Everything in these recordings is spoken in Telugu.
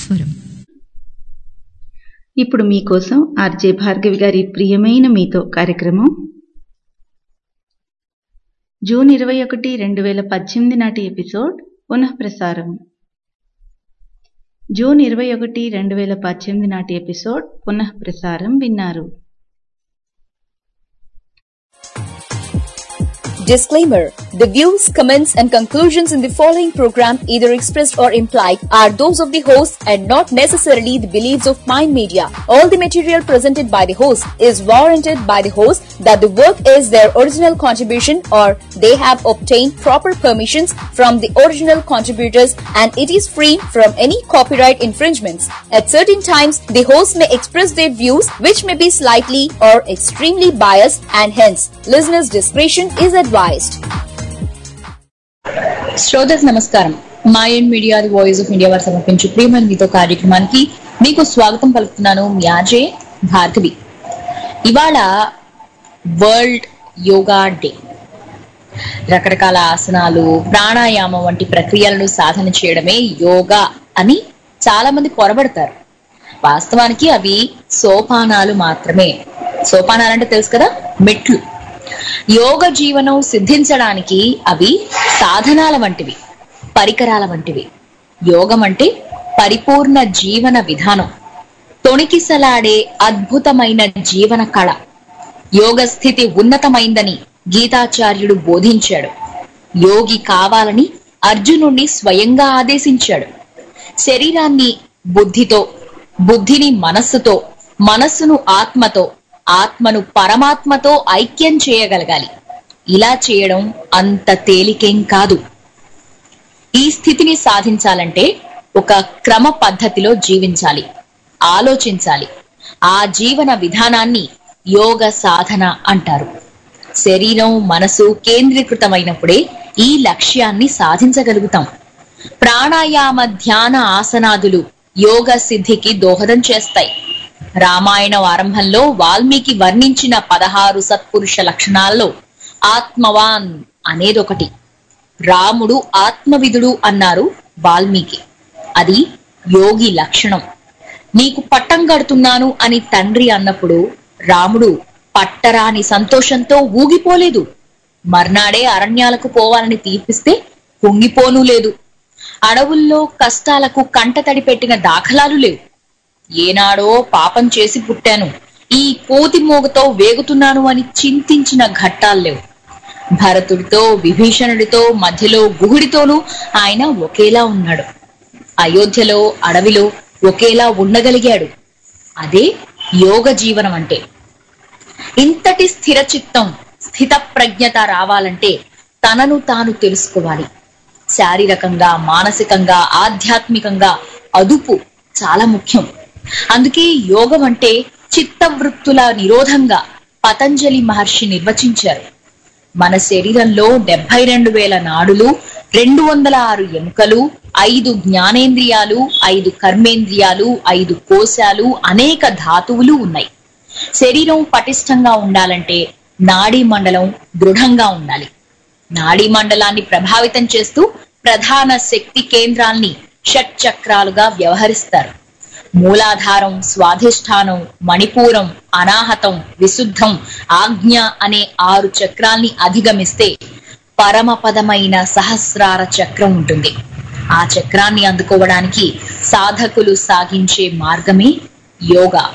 స్వరం ఇప్పుడు మీకోసం ఆర్జే భార్గవి గారి ప్రియమైన మీతో కార్యక్రమం జూన్ ఇరవై ఒకటి రెండు వేల పద్దెనిమిది నాటి ఎపిసోడ్ పునఃప్రసారం జూన్ ఇరవై ఒకటి రెండు వేల పద్దెనిమిది నాటి ఎపిసోడ్ పునఃప్రసారం విన్నారు Disclaimer The views, comments, and conclusions in the following program, either expressed or implied, are those of the host and not necessarily the beliefs of Mind Media. All the material presented by the host is warranted by the host that the work is their original contribution or they have obtained proper permissions from the original contributors and it is free from any copyright infringements. At certain times, the host may express their views which may be slightly or extremely biased and hence listeners' discretion is advised. శ్రోతస్ నమస్కారం మాయన్ media the voice of India వారు సమర్పించు ప్రియమైన మీతో కార్యక్రమానికి మీకు స్వాగతం పలుకుతున్నాను మీ ఆజే భార్గవి ఇవాళ వరల్డ్ యోగా డే రకరకాల ఆసనాలు ప్రాణాయామం వంటి ప్రక్రియలను సాధన చేయడమే యోగా అని చాలా మంది పొరబడతారు వాస్తవానికి అవి సోపానాలు మాత్రమే సోపానాలంటే తెలుసు కదా మెట్లు యోగ జీవనం సిద్ధించడానికి అవి సాధనాల వంటివి పరికరాల వంటివి యోగం అంటే పరిపూర్ణ జీవన విధానం తొణికిసలాడే అద్భుతమైన జీవన కళ యోగ స్థితి ఉన్నతమైందని గీతాచార్యుడు బోధించాడు యోగి కావాలని అర్జునుణ్ణి స్వయంగా ఆదేశించాడు శరీరాన్ని బుద్ధితో బుద్ధిని మనస్సుతో మనస్సును ఆత్మతో ఆత్మను పరమాత్మతో ఐక్యం చేయగలగాలి ఇలా చేయడం అంత తేలికేం కాదు ఈ స్థితిని సాధించాలంటే ఒక క్రమ పద్ధతిలో జీవించాలి ఆలోచించాలి ఆ జీవన విధానాన్ని యోగ సాధన అంటారు శరీరం మనసు కేంద్రీకృతమైనప్పుడే ఈ లక్ష్యాన్ని సాధించగలుగుతాం ప్రాణాయామ ధ్యాన ఆసనాదులు యోగ సిద్ధికి దోహదం చేస్తాయి రామాయణం ఆరంభంలో వాల్మీకి వర్ణించిన పదహారు సత్పురుష లక్షణాల్లో ఆత్మవాన్ అనేదొకటి రాముడు ఆత్మవిధుడు అన్నారు వాల్మీకి అది యోగి లక్షణం నీకు పట్టం కడుతున్నాను అని తండ్రి అన్నప్పుడు రాముడు పట్టరాని సంతోషంతో ఊగిపోలేదు మర్నాడే అరణ్యాలకు పోవాలని తీర్పిస్తే పొంగిపోనూ లేదు అడవుల్లో కష్టాలకు కంటతడి పెట్టిన దాఖలాలు లేవు ఏనాడో పాపం చేసి పుట్టాను ఈ కోతి మోగతో వేగుతున్నాను అని చింతించిన ఘట్టాలు లేవు భరతుడితో విభీషణుడితో మధ్యలో గుహుడితోనూ ఆయన ఒకేలా ఉన్నాడు అయోధ్యలో అడవిలో ఒకేలా ఉండగలిగాడు అదే యోగ జీవనం అంటే ఇంతటి స్థిర చిత్తం స్థిత ప్రజ్ఞత రావాలంటే తనను తాను తెలుసుకోవాలి శారీరకంగా మానసికంగా ఆధ్యాత్మికంగా అదుపు చాలా ముఖ్యం అందుకే యోగం అంటే చిత్తవృత్తుల నిరోధంగా పతంజలి మహర్షి నిర్వచించారు మన శరీరంలో డెబ్బై రెండు వేల నాడులు రెండు వందల ఆరు ఎముకలు ఐదు జ్ఞానేంద్రియాలు ఐదు కర్మేంద్రియాలు ఐదు కోశాలు అనేక ధాతువులు ఉన్నాయి శరీరం పటిష్టంగా ఉండాలంటే నాడీ మండలం దృఢంగా ఉండాలి నాడీ మండలాన్ని ప్రభావితం చేస్తూ ప్రధాన శక్తి కేంద్రాల్ని షట్ చక్రాలుగా వ్యవహరిస్తారు మూలాధారం స్వాధిష్టానం మణిపూరం అనాహతం విశుద్ధం ఆజ్ఞ అనే ఆరు చక్రాల్ని అధిగమిస్తే పరమపదమైన సహస్రార చక్రం ఉంటుంది ఆ చక్రాన్ని అందుకోవడానికి సాధకులు సాగించే మార్గమే యోగా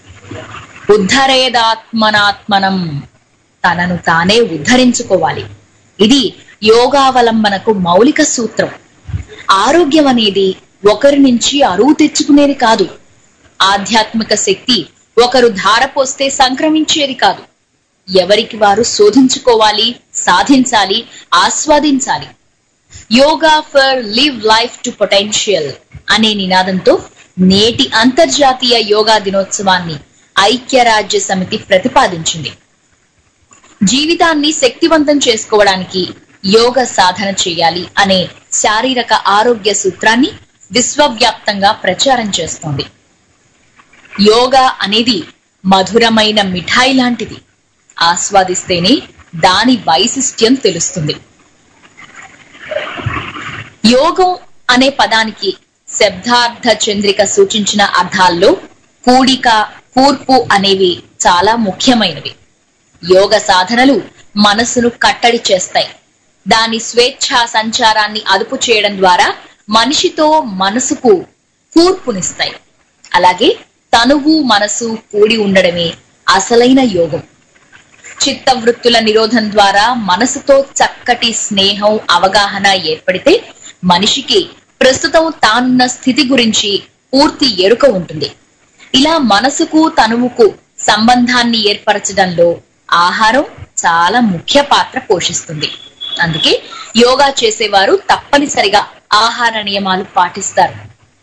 ఉద్ధరేదాత్మనాత్మనం తనను తానే ఉద్ధరించుకోవాలి ఇది యోగావలంబనకు మౌలిక సూత్రం ఆరోగ్యం అనేది ఒకరి నుంచి అరువు తెచ్చుకునేది కాదు ఆధ్యాత్మిక శక్తి ఒకరు ధారపోస్తే సంక్రమించేది కాదు ఎవరికి వారు శోధించుకోవాలి సాధించాలి ఆస్వాదించాలి yoga for live life to potential అనే నినాదంతో నేటి అంతర్జాతీయ యోగా దినోత్సవాన్ని ఐక్యరాజ్య సమితి ప్రతిపాదించింది జీవితాన్ని శక్తివంతం చేసుకోవడానికి యోగ సాధన చేయాలి అనే శారీరక ఆరోగ్య సూత్రాన్ని విశ్వవ్యాప్తంగా ప్రచారం చేస్తోంది యోగా అనేది మధురమైన మిఠాయి లాంటిది ఆస్వాదిస్తేనే దాని వైశిష్ట్యం తెలుస్తుంది యోగం అనే పదానికి శబ్దార్థ చంద్రిక సూచించిన అర్థాల్లో కూడిక కూర్పు అనేవి చాలా ముఖ్యమైనవి యోగ సాధనలు మనసును కట్టడి చేస్తాయి దాని స్వేచ్ఛా సంచారాన్ని అదుపు చేయడం ద్వారా మనిషితో మనసుకు కూర్పునిస్తాయి అలాగే తనువు మనసు కూడి ఉండడమే అసలైన యోగం చిత్తవృత్తుల నిరోధం ద్వారా మనసుతో చక్కటి స్నేహం అవగాహన ఏర్పడితే మనిషికి ప్రస్తుతం తానున్న స్థితి గురించి పూర్తి ఎరుక ఉంటుంది ఇలా మనసుకు తనువుకు సంబంధాన్ని ఏర్పరచడంలో ఆహారం చాలా ముఖ్య పాత్ర పోషిస్తుంది అందుకే యోగా చేసేవారు తప్పనిసరిగా ఆహార నియమాలు పాటిస్తారు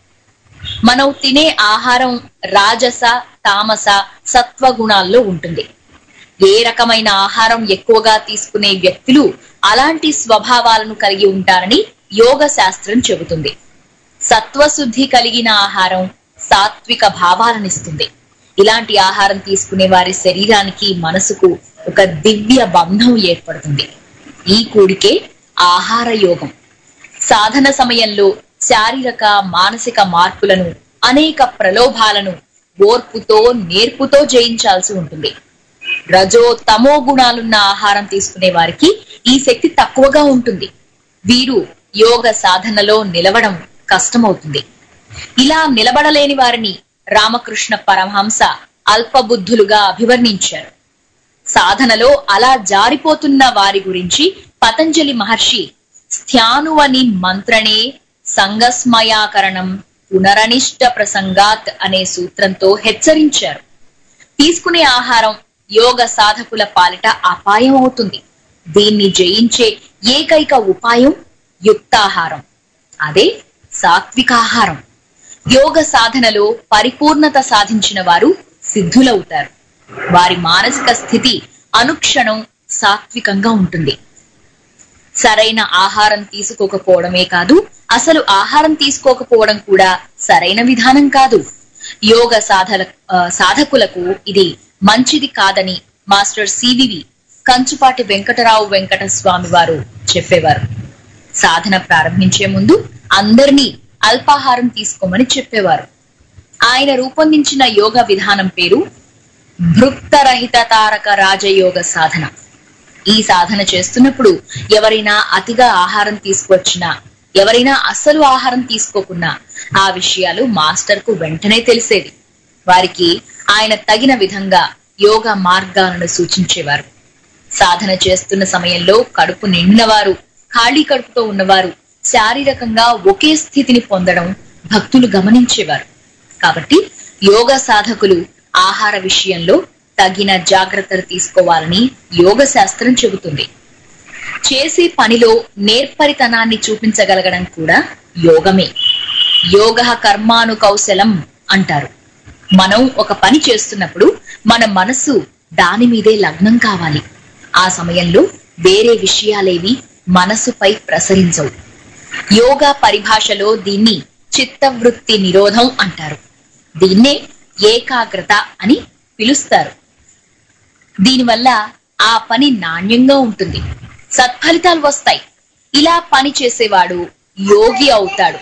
మనం తినే ఆహారం రాజస తామస సత్వ గుణాల్లో ఉంటుంది ఏ రకమైన ఆహారం ఎక్కువగా తీసుకునే వ్యక్తులు అలాంటి స్వభావాలను కలిగి ఉంటారని యోగ శాస్త్రం చెబుతుంది సత్వశుద్ధి కలిగిన ఆహారం సాత్విక భావాలనిస్తుంది ఇలాంటి ఆహారం తీసుకునే వారి శరీరానికి మనసుకు ఒక దివ్య బంధం ఏర్పడుతుంది ఈ కూడికే ఆహార యోగం సాధన సమయంలో శారీరక మానసిక మార్పులను అనేక ప్రలోభాలను ఓర్పుతో నేర్పుతో జయించాల్సి ఉంటుంది రజో తమో గుణాలున్న ఆహారం తీసుకునే వారికి ఈ శక్తి తక్కువగా ఉంటుంది వీరు యోగ సాధనలో నిలవడం కష్టమవుతుంది ఇలా నిలబడలేని వారిని రామకృష్ణ పరమహంస అల్పబుద్ధులుగా అభివర్ణించారు సాధనలో అలా జారిపోతున్న వారి గురించి పతంజలి మహర్షి స్థ్యానువని మంత్రణే సంగస్మయాకరణం పునరనిష్ట ప్రసంగాత్ అనే సూత్రంతో హెచ్చరించారు తీసుకునే ఆహారం యోగ సాధకుల పాలిట అపాయం అవుతుంది దీన్ని జయించే ఏకైక ఉపాయం యుక్తాహారం అదే సాత్వికాహారం యోగ సాధనలో పరిపూర్ణత సాధించిన వారు సిద్ధులవుతారు వారి మానసిక స్థితి అనుక్షణం సాత్వికంగా ఉంటుంది సరైన ఆహారం తీసుకోకపోవడమే కాదు అసలు ఆహారం తీసుకోకపోవడం కూడా సరైన విధానం కాదు యోగ సాధన ఆ, సాధకులకు ఇది మంచిది కాదని మాస్టర్ సివివి కంచుపాటి వెంకటరావు వెంకట స్వామి వారు చెప్పేవారు సాధన ప్రారంభించే ముందు అందరినీ అల్పాహారం తీసుకోమని చెప్పేవారు ఆయన రూపొందించిన యోగ విధానం పేరు భృక్తరహిత తారక రాజయోగ సాధన ఈ సాధన చేస్తున్నప్పుడు ఎవరైనా అతిగా ఆహారం తీసుకువచ్చినా ఎవరైనా అస్సలు ఆహారం తీసుకోకున్నా ఆ విషయాలు మాస్టర్ కు వెంటనే తెలిసేది వారికి ఆయన తగిన విధంగా యోగ మార్గాలను సూచించేవారు సాధన చేస్తున్న సమయంలో కడుపు నిండినవారు ఖాళీ కడుపుతో ఉన్నవారు శారీరకంగా ఒకే స్థితిని పొందడం భక్తులు గమనించేవారు కాబట్టి యోగ సాధకులు ఆహార విషయంలో తగిన జాగ్రత్తలు తీసుకోవాలని యోగ శాస్త్రం చెబుతుంది చేసే పనిలో నేర్పరితనాన్ని చూపించగలగడం కూడా యోగమే యోగ కర్మాను కౌశలం అంటారు మనం ఒక పని చేస్తున్నప్పుడు మన మనస్సు దాని మీదే లగ్నం కావాలి ఆ సమయంలో వేరే విషయాలేవి మనసుపై ప్రసరించవు యోగా పరిభాషలో దీన్ని చిత్తవృత్తి నిరోధం అంటారు దీన్నే ఏకాగ్రత అని పిలుస్తారు దీనివల్ల ఆ పని నాణ్యంగా ఉంటుంది సత్ఫలితాలు వస్తాయి ఇలా పని చేసేవాడు యోగి అవుతాడు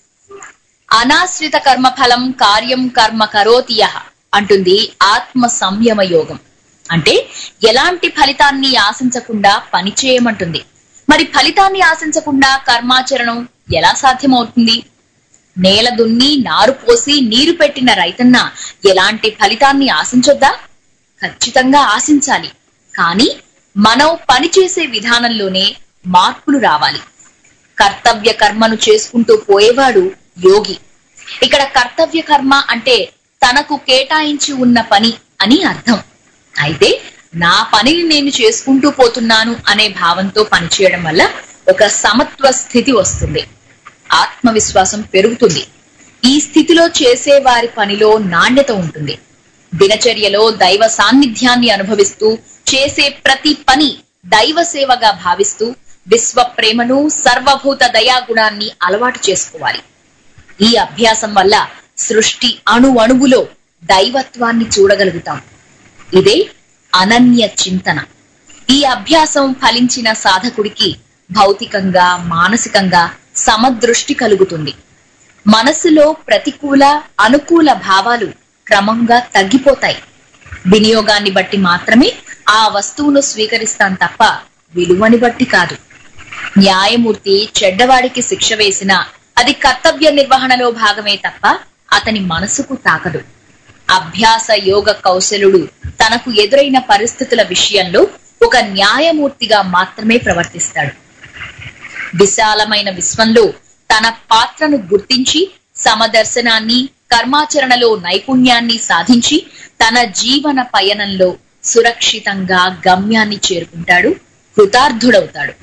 అనాశ్రిత కర్మఫలం కార్యం కర్మ కరోతి యః అంటుంది ఆత్మ సంయమ యోగం అంటే ఎలాంటి ఫలితాన్ని ఆశించకుండా పని చేయమంటుంది మరి ఫలితాన్ని ఆశించకుండా కర్మాచరణం ఎలా సాధ్యమవుతుంది నేల దున్ని నారు పోసి నీరు పెట్టిన రైతన్న ఎలాంటి ఫలితాన్ని ఆశించొద్దా ఖచ్చితంగా ఆశించాలి కానీ మనం పనిచేసే విధానంలోనే మార్పులు రావాలి కర్తవ్య కర్మను చేసుకుంటూ పోయేవాడు యోగి ఇక్కడ కర్తవ్య కర్మ అంటే తనకు కేటాయించి ఉన్న పని అని అర్థం అయితే నా పనిని నేను చేసుకుంటూ పోతున్నాను అనే భావంతో పనిచేయడం వల్ల ఒక సమత్వ స్థితి వస్తుంది ఆత్మవిశ్వాసం పెరుగుతుంది ఈ స్థితిలో చేసే వారి పనిలో నాణ్యత ఉంటుంది దినచర్యలో దైవ సాన్నిధ్యాన్ని అనుభవిస్తూ చేసే ప్రతి పని దైవ సేవగా భావిస్తూ విశ్వ ప్రేమను సర్వభూత దయాగుణాన్ని అలవాటు చేసుకోవాలి ఈ అభ్యాసం వల్ల సృష్టి అణు అణువులో దైవత్వాన్ని చూడగలుగుతాం ఇదే అనన్య చింతన ఈ అభ్యాసం ఫలించిన సాధకుడికి భౌతికంగా మానసికంగా సమదృష్టి కలుగుతుంది మనసులో ప్రతికూల అనుకూల భావాలు క్రమంగా తగ్గిపోతాయి వినియోగాన్ని బట్టి మాత్రమే ఆ వస్తువును స్వీకరిస్తాం తప్ప విలువని బట్టి కాదు న్యాయమూర్తి చెడ్డవాడికి శిక్ష వేసినా అది కర్తవ్య నిర్వహణలో భాగమే తప్ప అతని మనసుకు తాకదు అభ్యాస యోగ కౌశలుడు తనకు ఎదురైన పరిస్థితుల విషయంలో ఒక న్యాయమూర్తిగా మాత్రమే ప్రవర్తిస్తాడు విశాలమైన విశ్వంలో తన పాత్రను గుర్తించి సమదర్శనాన్ని కర్మాచరణలో నైపుణ్యాన్ని సాధించి తన జీవన పయనంలో సురక్షితంగా గమ్యాన్ని చేరుకుంటాడు కృతార్థుడవుతాడు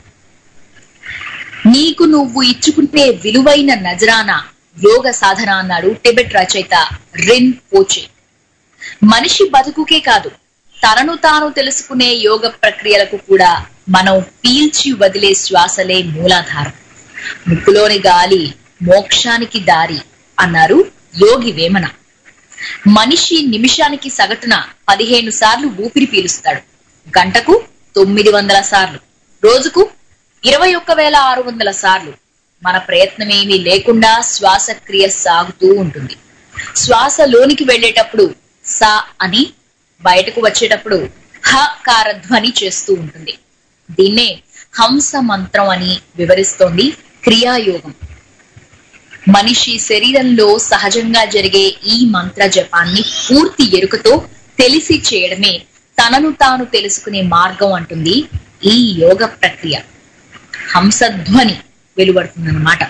నీకు నువ్వు ఇచ్చుకుంటే విలువైన నజరానా యోగ సాధన అన్నాడు టిబెట్ రచయిత రిన్ పోచే మనిషి బతుకుకే కాదు తనను తాను తెలుసుకునే యోగ ప్రక్రియలకు కూడా మనం పీల్చి వదిలే శ్వాసలే మూలాధారం ముక్కులోని గాలి మోక్షానికి దారి అన్నారు యోగి వేమన మనిషి నిమిషానికి సగటున పదిహేను సార్లు ఊపిరి పీలుస్తాడు గంటకు తొమ్మిది వందల సార్లు రోజుకు ఇరవై ఒక్క వేల ఆరు వందల సార్లు మన ప్రయత్నమేమీ లేకుండా శ్వాసక్రియ సాగుతూ ఉంటుంది శ్వాస లోనికి వెళ్ళేటప్పుడు సా అని బయటకు వచ్చేటప్పుడు హ కార ధ్వని చేస్తూ ఉంటుంది దీన్నే హంస మంత్రం అని వివరిస్తోంది క్రియాయోగం మనిషి శరీరంలో సహజంగా జరిగే ఈ మంత్ర జపాన్ని పూర్తి ఎరుకతో తెలిసి చేయడమే తనను తాను తెలుసుకునే మార్గం అంటుంది ఈ యోగ ప్రక్రియ హంసధ్వని వెలువడుతుందన్నమాట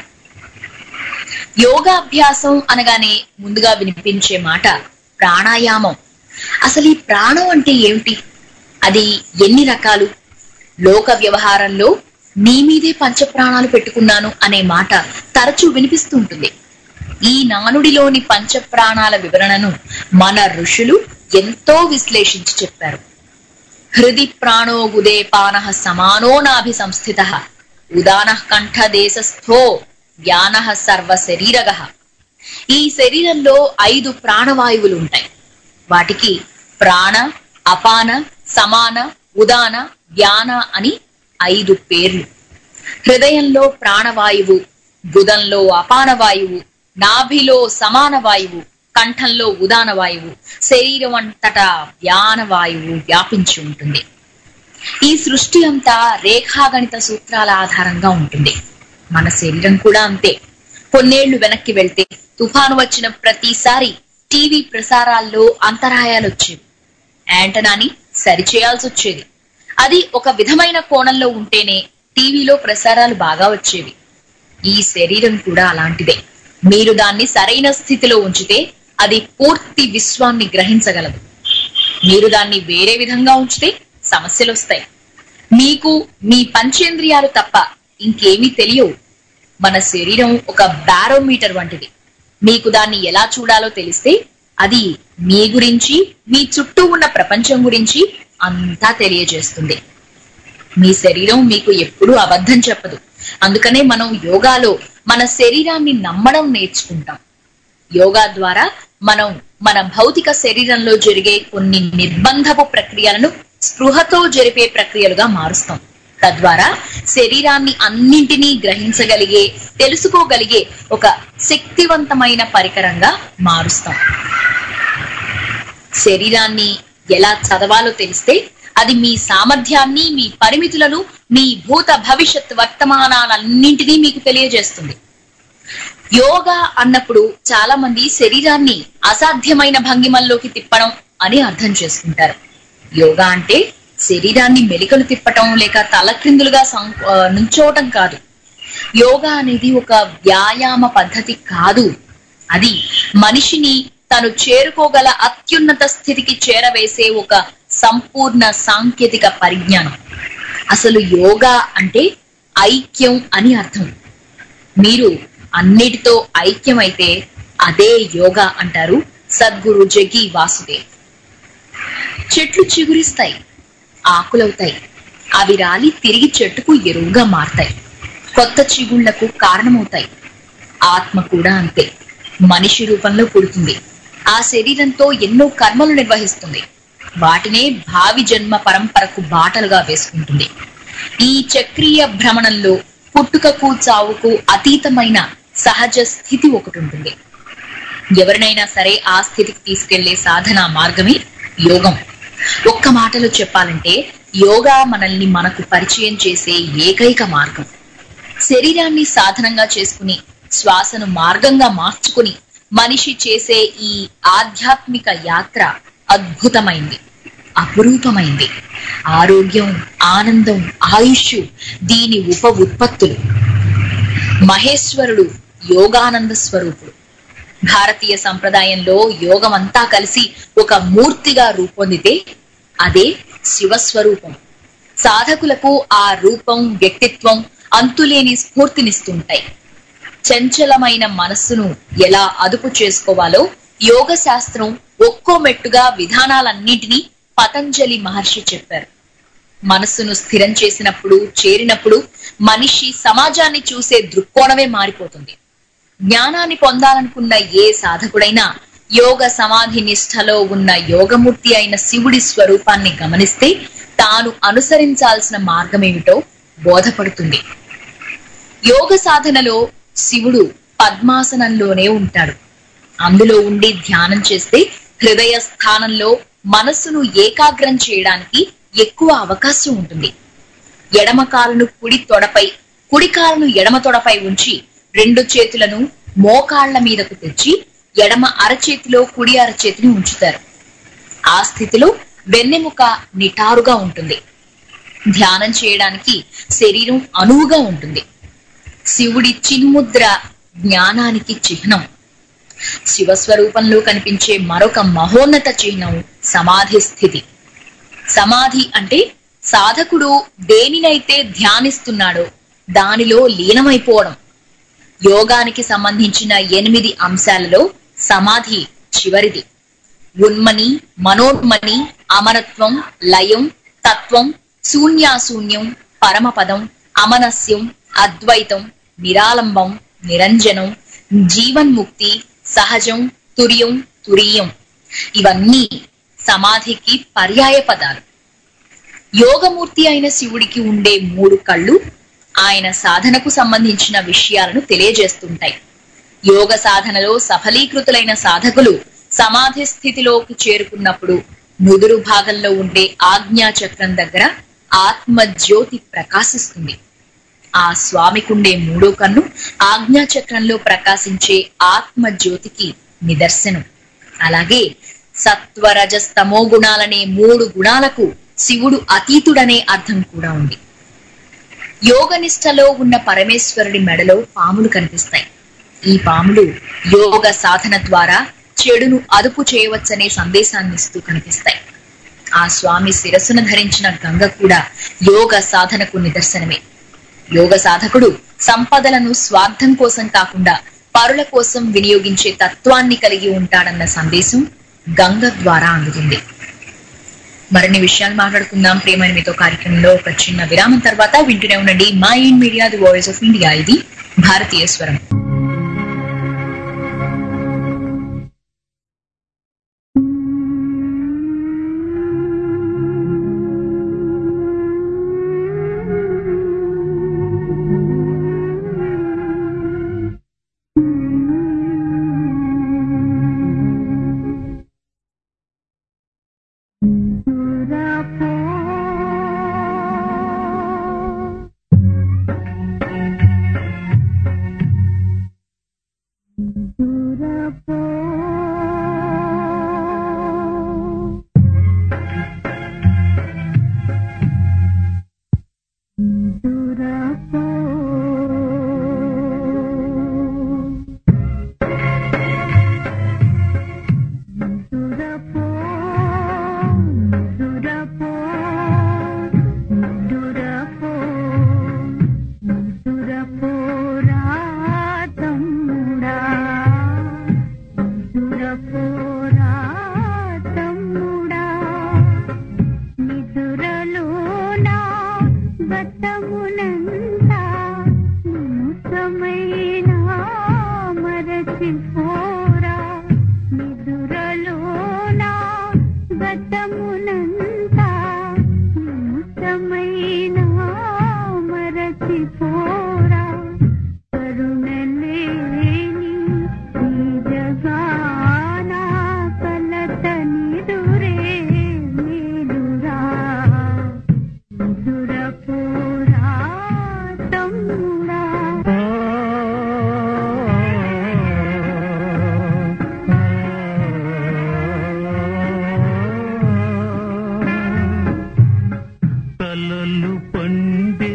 యోగాభ్యాసం అనగానే ముందుగా వినిపించే మాట ప్రాణాయామం అసలు ఈ ప్రాణం అంటే ఏమిటి అది ఎన్ని రకాలు లోక వ్యవహారంలో నీ మీదే పంచప్రాణాలు పెట్టుకున్నాను అనే మాట తరచూ వినిపిస్తూ ఉంటుంది ఈ నానుడిలోని పంచప్రాణాల వివరణను మన ఋషులు ఎంతో విశ్లేషించి చెప్పారు హృది ప్రాణో గుదే పాన సమానో నాభి సంస్థిత ఉదాన కంఠ దేశస్థో జ్ఞాన సర్వ శరీరగ ఈ శరీరంలో ఐదు ప్రాణవాయువులు ఉంటాయి వాటికి ప్రాణ అపాన సమాన ఉదాన జ్ఞాన అని ఐదు పేర్లు హృదయంలో ప్రాణవాయువు గుదంలో అపాన వాయువు నాభిలో సమాన వాయువు కంఠంలో ఉదాన వాయువు శరీరం అంతటా వ్యాన వాయువు వ్యాపించి ఉంటుంది ఈ సృష్టి అంతా రేఖాగణిత సూత్రాల ఆధారంగా ఉంటుంది మన శరీరం కూడా అంతే కొన్నేళ్లు వెనక్కి వెళ్తే తుఫాను వచ్చిన ప్రతిసారి టీవీ ప్రసారాల్లో అంతరాయాలు వచ్చేవి యాంటనాని సరిచేయాల్సి వచ్చేది అది ఒక విధమైన కోణంలో ఉంటేనే టీవీలో ప్రసారాలు బాగా వచ్చేవి ఈ శరీరం కూడా అలాంటిదే మీరు దాన్ని సరైన స్థితిలో ఉంచితే అది పూర్తి విశ్వాన్ని గ్రహించగలదు మీరు దాన్ని వేరే విధంగా ఉంచితే సమస్యలు వస్తాయి మీకు మీ పంచేంద్రియాలు తప్ప ఇంకేమీ తెలియవు మన శరీరం ఒక బారోమీటర్ వంటిది మీకు దాన్ని ఎలా చూడాలో తెలిస్తే అది మీ గురించి మీ చుట్టూ ఉన్న ప్రపంచం గురించి అంతా తెలియజేస్తుంది మీ శరీరం మీకు ఎప్పుడూ అబద్ధం చెప్పదు అందుకనే మనం యోగాలో మన శరీరాన్ని నమ్మడం నేర్చుకుంటాం యోగా ద్వారా మనం మన భౌతిక శరీరంలో జరిగే కొన్ని నిర్బంధపు ప్రక్రియలను స్పృహతో జరిపే ప్రక్రియలుగా మారుస్తాం తద్వారా శరీరాన్ని అన్నింటినీ గ్రహించగలిగే తెలుసుకోగలిగే ఒక శక్తివంతమైన పరికరంగా మారుస్తాం శరీరాన్ని ఎలా చదవాలో తెలిస్తే అది మీ సామర్థ్యాన్ని మీ పరిమితులను మీ భూత భవిష్యత్ వర్తమానాలన్నింటినీ మీకు తెలియజేస్తుంది యోగా అన్నప్పుడు చాలా మంది శరీరాన్ని అసాధ్యమైన భంగిమల్లోకి తిప్పడం అని అర్థం చేసుకుంటారు యోగా అంటే శరీరాన్ని మెలికలు తిప్పటం లేక తలక్రిందులుగా సం- ఆ, నుంచోవటం కాదు యోగా అనేది ఒక వ్యాయామ పద్ధతి కాదు అది మనిషిని తను చేరుకోగల అత్యున్నత స్థితికి చేరవేసే ఒక సంపూర్ణ సాంకేతిక పరిజ్ఞానం అసలు యోగా అంటే ఐక్యం అని అర్థం మీరు అన్నిటితో ఐక్యమైతే అదే యోగా అంటారు సద్గురు జగి వాసుదేవ్ చెట్లు చిగురిస్తాయి ఆకులవుతాయి అవి రాలి తిరిగి చెట్టుకు ఎరువుగా మారతాయి కొత్త చిగుళ్లకు కారణమవుతాయి ఆత్మ కూడా అంతే మనిషి రూపంలో పుడుతుంది ఆ శరీరంతో ఎన్నో కర్మలు నిర్వహిస్తుంది వాటినే భావి జన్మ పరంపరకు బాటలుగా వేసుకుంటుంది ఈ చక్రీయ భ్రమణంలో పుట్టుకకు చావుకు అతీతమైన సహజ స్థితి ఒకటి ఉంటుంది ఎవరినైనా సరే ఆ స్థితికి తీసుకెళ్లే సాధన మార్గమే యోగం ఒక్క మాటలో చెప్పాలంటే యోగా మనల్ని మనకు పరిచయం చేసే ఏకైక మార్గం శరీరాన్ని సాధనంగా చేసుకుని శ్వాసను మార్గంగా మార్చుకుని మనిషి చేసే ఈ ఆధ్యాత్మిక యాత్ర అద్భుతమైంది అపురూపమైంది ఆరోగ్యం ఆనందం ఆయుష్ దీని ఉప ఉత్పత్తులు మహేశ్వరుడు యోగానంద స్వరూపుడు భారతీయ సంప్రదాయంలో యోగం అంతా కలిసి ఒక మూర్తిగా రూపొందితే అదే శివస్వరూపం సాధకులకు ఆ రూపం వ్యక్తిత్వం అంతులేని స్ఫూర్తినిస్తుంటాయి చంచలమైన మనస్సును ఎలా అదుపు చేసుకోవాలో యోగ శాస్త్రం ఒక్కో మెట్టుగా విధానాలన్నింటినీ పతంజలి మహర్షి చెప్పారు మనస్సును స్థిరం చేసినప్పుడు చేరినప్పుడు మనిషి సమాజాన్ని చూసే దృక్కోణమే మారిపోతుంది జ్ఞానాన్ని పొందాలనుకున్న ఏ సాధకుడైనా యోగ సమాధి నిష్ఠలో ఉన్న యోగమూర్తి అయిన శివుడి స్వరూపాన్ని గమనిస్తే తాను అనుసరించాల్సిన మార్గమేమిటో బోధపడుతుంది యోగ సాధనలో శివుడు పద్మాసనంలోనే ఉంటాడు అందులో ఉండి ధ్యానం చేస్తే హృదయ స్థానంలో మనస్సును ఏకాగ్రం చేయడానికి ఎక్కువ అవకాశం ఉంటుంది ఎడమ కాలును కుడి తొడపై కుడి కాలును ఎడమ తొడపై ఉంచి రెండు చేతులను మోకాళ్ల మీదకు తెచ్చి ఎడమ అరచేతిలో కుడి అరచేతిని ఉంచుతారు ఆ స్థితిలో వెన్నెముక నిటారుగా ఉంటుంది ధ్యానం చేయడానికి శరీరం అనువుగా ఉంటుంది శివుడి చిన్ముద్ర జ్ఞానానికి చిహ్నం శివస్వరూపంలో కనిపించే మరొక మహోన్నత చిహ్నం సమాధి స్థితి సమాధి అంటే సాధకుడు దేనినైతే ధ్యానిస్తున్నాడో దానిలో లీనమైపోవడం యోగానికి సంబంధించిన ఎనిమిది అంశాలలో సమాధి చివరిది ఉన్మని మనోన్మని అమరత్వం లయం తత్వం శూన్యాశూన్యం పరమపదం అమనస్యం అద్వైతం నిరాలంబం నిరంజనం జీవన్ముక్తి సహజం తుర్యం తురీయం ఇవన్నీ సమాధికి పర్యాయ పదాలు యోగమూర్తి అయిన శివుడికి ఉండే మూడు కళ్ళు ఆయన సాధనకు సంబంధించిన విషయాలను తెలియజేస్తుంటాయి యోగ సాధనలో సఫలీకృతులైన సాధకులు సమాధి స్థితిలోకి చేరుకున్నప్పుడు ముదురు భాగంలో ఉండే ఆజ్ఞా చక్రం దగ్గర ఆత్మ జ్యోతి ప్రకాశిస్తుంది ఆ స్వామికుండే మూడో కన్ను ఆజ్ఞా చక్రంలో ప్రకాశించే ఆత్మ జ్యోతికి నిదర్శనం అలాగే సత్వరజస్తమో గుణాలనే మూడు గుణాలకు శివుడు అతీతుడనే అర్థం కూడా ఉంది యోగనిష్టలో ఉన్న పరమేశ్వరుడి మెడలో పాములు కనిపిస్తాయి ఈ పాములు యోగ సాధన ద్వారా చెడును అదుపు చేయవచ్చనే సందేశాన్ని ఇస్తూ కనిపిస్తాయి ఆ స్వామి శిరస్సును ధరించిన గంగ కూడా యోగ సాధనకు నిదర్శనమే యోగ సాధకుడు సంపదలను స్వార్థం కోసం కాకుండా పరుల కోసం వినియోగించే తత్వాన్ని కలిగి ఉంటాడన్న సందేశం గంగ ద్వారా అందుతుంది మరిన్ని విషయాలు మాట్లాడుకుందాం ప్రేమైన మీతో కార్యక్రమంలో ఒక చిన్న విరామం తర్వాత వింటూనే ఉండండి మా in media the voice of India ఇది భారతీయ స్వరం మరచిపోరా కరుణలే కలలు పండే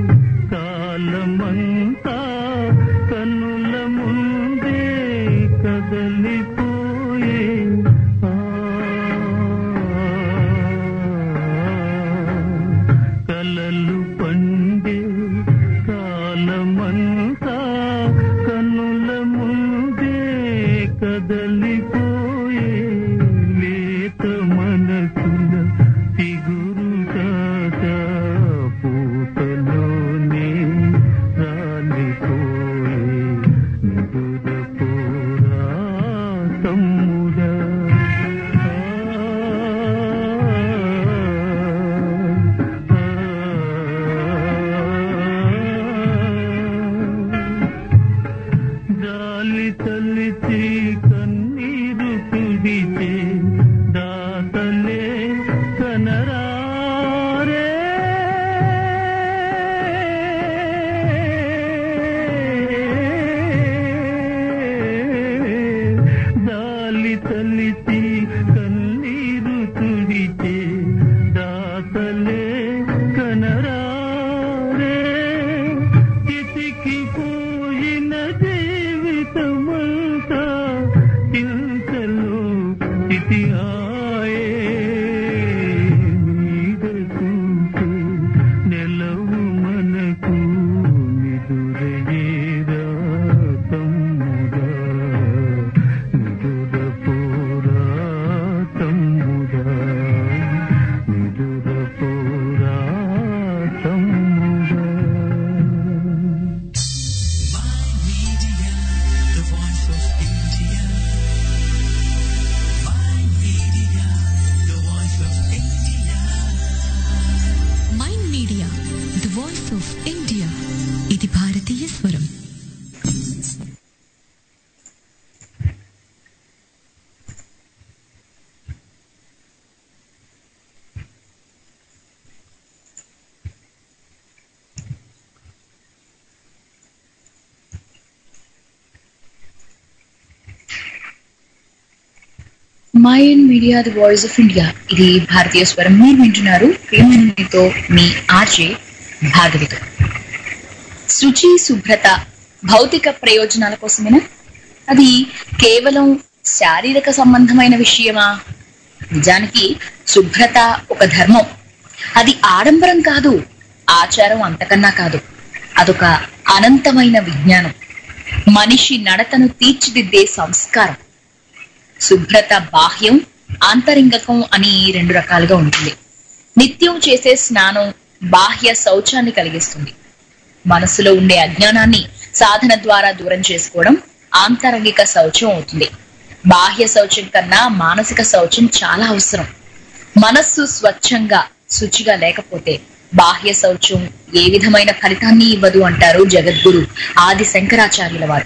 కాలమంతా కన్నుల ముందే కదలిపోయే ఆ, కలలు పండే కాలమంతా కన్నుల ముందే కదలిపోయే లేత మనసుల చిగురు కాదా పూతలోనే రాలిపోయే నిదుర పోరా తమ్ముడా గాలి తల్లిచి కన్నీరు తుడిచే దాతలే కనరారే గాలి తల్లిచి కన్నీరు తుడిచే దాతలే కనరారే చితికి పోయిన జీవితమంతా చింతలో చితి ఆయే నీడ చూపే నెలవు మనకు నిదురయేరా తమ్ముడా నిదుర పోరా తమ్ముడా నిదుర పోరా తమ్ముడా mind media the voice of India ఇది భారతీయ స్వరం mind media the voice of India ఇది భారతీయ స్వరం మీరు వింటున్నారు ప్రేమతో మీ ఆర్జే భాగవిత శుచి శుభ్రత భౌతిక ప్రయోజనాల కోసమేనా అది కేవలం శారీరక సంబంధమైన విషయమా నిజానికి శుభ్రత ఒక ధర్మం అది ఆడంబరం కాదు ఆచారం అంతకన్నా కాదు అదొక అనంతమైన విజ్ఞానం మనిషి నడతను తీర్చిదిద్దే సంస్కారం శుభ్రత బాహ్యం ఆంతరింగకం అని రెండు రకాలుగా ఉంటుంది నిత్యం చేసే స్నానం బాహ్య శౌచాన్ని కలిగిస్తుంది మనసులో ఉండే అజ్ఞానాన్ని సాధన ద్వారా దూరం చేసుకోవడం ఆంతరంగిక శౌచం అవుతుంది బాహ్య శౌచం కన్నా మానసిక శౌచం చాలా అవసరం మనస్సు స్వచ్ఛంగా శుచిగా లేకపోతే బాహ్య శౌచం ఏ విధమైన ఫలితాన్ని ఇవ్వదు అంటారు జగద్గురు ఆది శంకరాచార్యుల వారు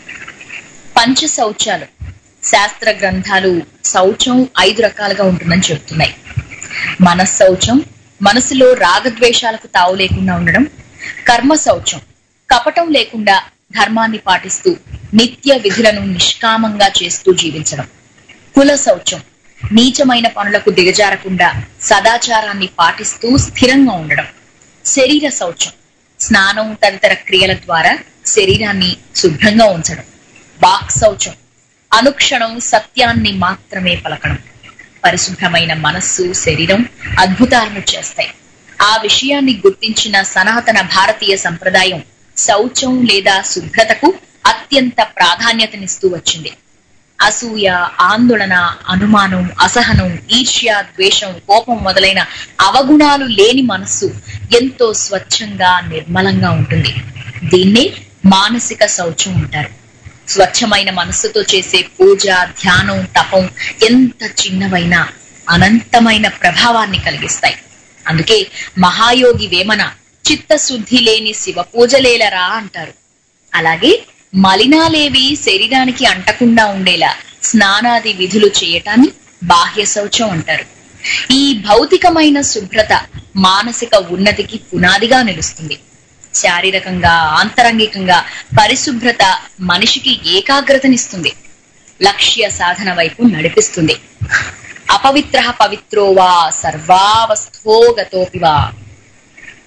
పంచ శౌచాలు శాస్త్ర గ్రంథాలు శౌచం ఐదు రకాలుగా ఉంటుందని చెప్తున్నాయి మనశౌచం మనసులో రాగద్వేషాలకు తావు లేకుండా ఉండడం కర్మ శౌచం కపటం లేకుండా ధర్మాన్ని పాటిస్తూ నిత్య విధులను నిష్కామంగా చేస్తూ జీవించడం కుల శౌచం నీచమైన పనులకు దిగజారకుండా సదాచారాన్ని పాటిస్తూ స్థిరంగా ఉండడం శరీర శౌచం స్నానం తదితర క్రియల ద్వారా శరీరాన్ని శుభ్రంగా ఉంచడం వాక్ శౌచం అనుక్షణం సత్యాన్ని మాత్రమే పలకడం పరిశుభ్రమైన మనస్సు శరీరం అద్భుతాలను చేస్తాయి ఆ విషయాన్ని గుర్తించిన సనాతన భారతీయ సంప్రదాయం శౌచం లేదా శుభ్రతకు అత్యంత ప్రాధాన్యతనిస్తూ వచ్చింది అసూయ ఆందోళన అనుమానం అసహనం ఈర్ష్య ద్వేషం కోపం మొదలైన అవగుణాలు లేని మనస్సు ఎంతో స్వచ్ఛంగా నిర్మలంగా ఉంటుంది దీన్నే మానసిక శౌచం అంటారు స్వచ్ఛమైన మనస్సుతో చేసే పూజ ధ్యానం తపం ఎంత చిన్నవైనా అనంతమైన ప్రభావాన్ని కలిగిస్తాయి అందుకే మహాయోగి వేమన చిత్తశుద్ధి లేని శివ పూజలేలరా అంటారు అలాగే మలినాలేవి శరీరానికి అంటకుండా ఉండేలా స్నానాది విధులు చేయటాన్ని బాహ్య శౌచం అంటారు ఈ భౌతికమైన శుభ్రత మానసిక ఉన్నతికి పునాదిగా నిలుస్తుంది శారీరకంగా ఆంతరంగికంగా పరిశుభ్రత మనిషికి ఏకాగ్రతనిస్తుంది లక్ష్య సాధన వైపు నడిపిస్తుంది అపవిత్ర పవిత్రో వా సర్వావస్థోగతోపి వా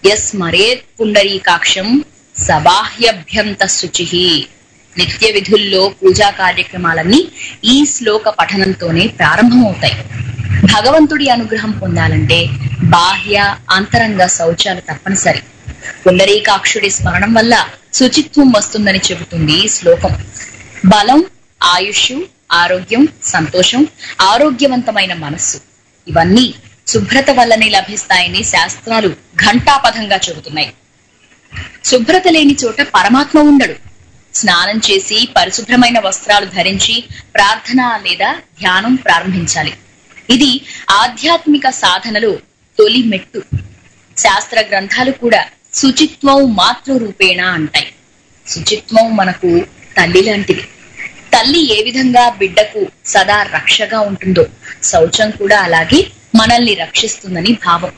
యస్ మరేత్ పుండరీకాక్షం సబాహ్యభ్యంత శుచి నిత్య విధుల్లో పూజా కార్యక్రమాలన్నీ ఈ శ్లోక పఠనంతోనే ప్రారంభమవుతాయి భగవంతుడి అనుగ్రహం పొందాలంటే బాహ్య అంతరంగ శౌచాలు తప్పనిసరి పుండరీకాక్షుడి స్మరణం వల్ల శుచిత్వం వస్తుందని చెబుతుంది ఈ శ్లోకం బలం ఆయుష్ ఆరోగ్యం సంతోషం ఆరోగ్యవంతమైన మనస్సు ఇవన్నీ శుభ్రత వల్లనే లభిస్తాయని శాస్త్రాలు ఘంటాపథంగా చెబుతున్నాయి శుభ్రత లేని చోట పరమాత్మ ఉండడు స్నానం చేసి పరిశుభ్రమైన వస్త్రాలు ధరించి ప్రార్థన లేదా ధ్యానం ప్రారంభించాలి ఇది ఆధ్యాత్మిక సాధనలో తొలి మెట్టు శాస్త్ర గ్రంథాలు కూడా శుచిత్వం మాతృ రూపేణ అంటాయి శుచిత్వం మనకు తల్లి లాంటిది తల్లి ఏ విధంగా బిడ్డకు సదా రక్షగా ఉంటుందో శౌచం కూడా అలాగే మనల్ని రక్షిస్తుందని భావం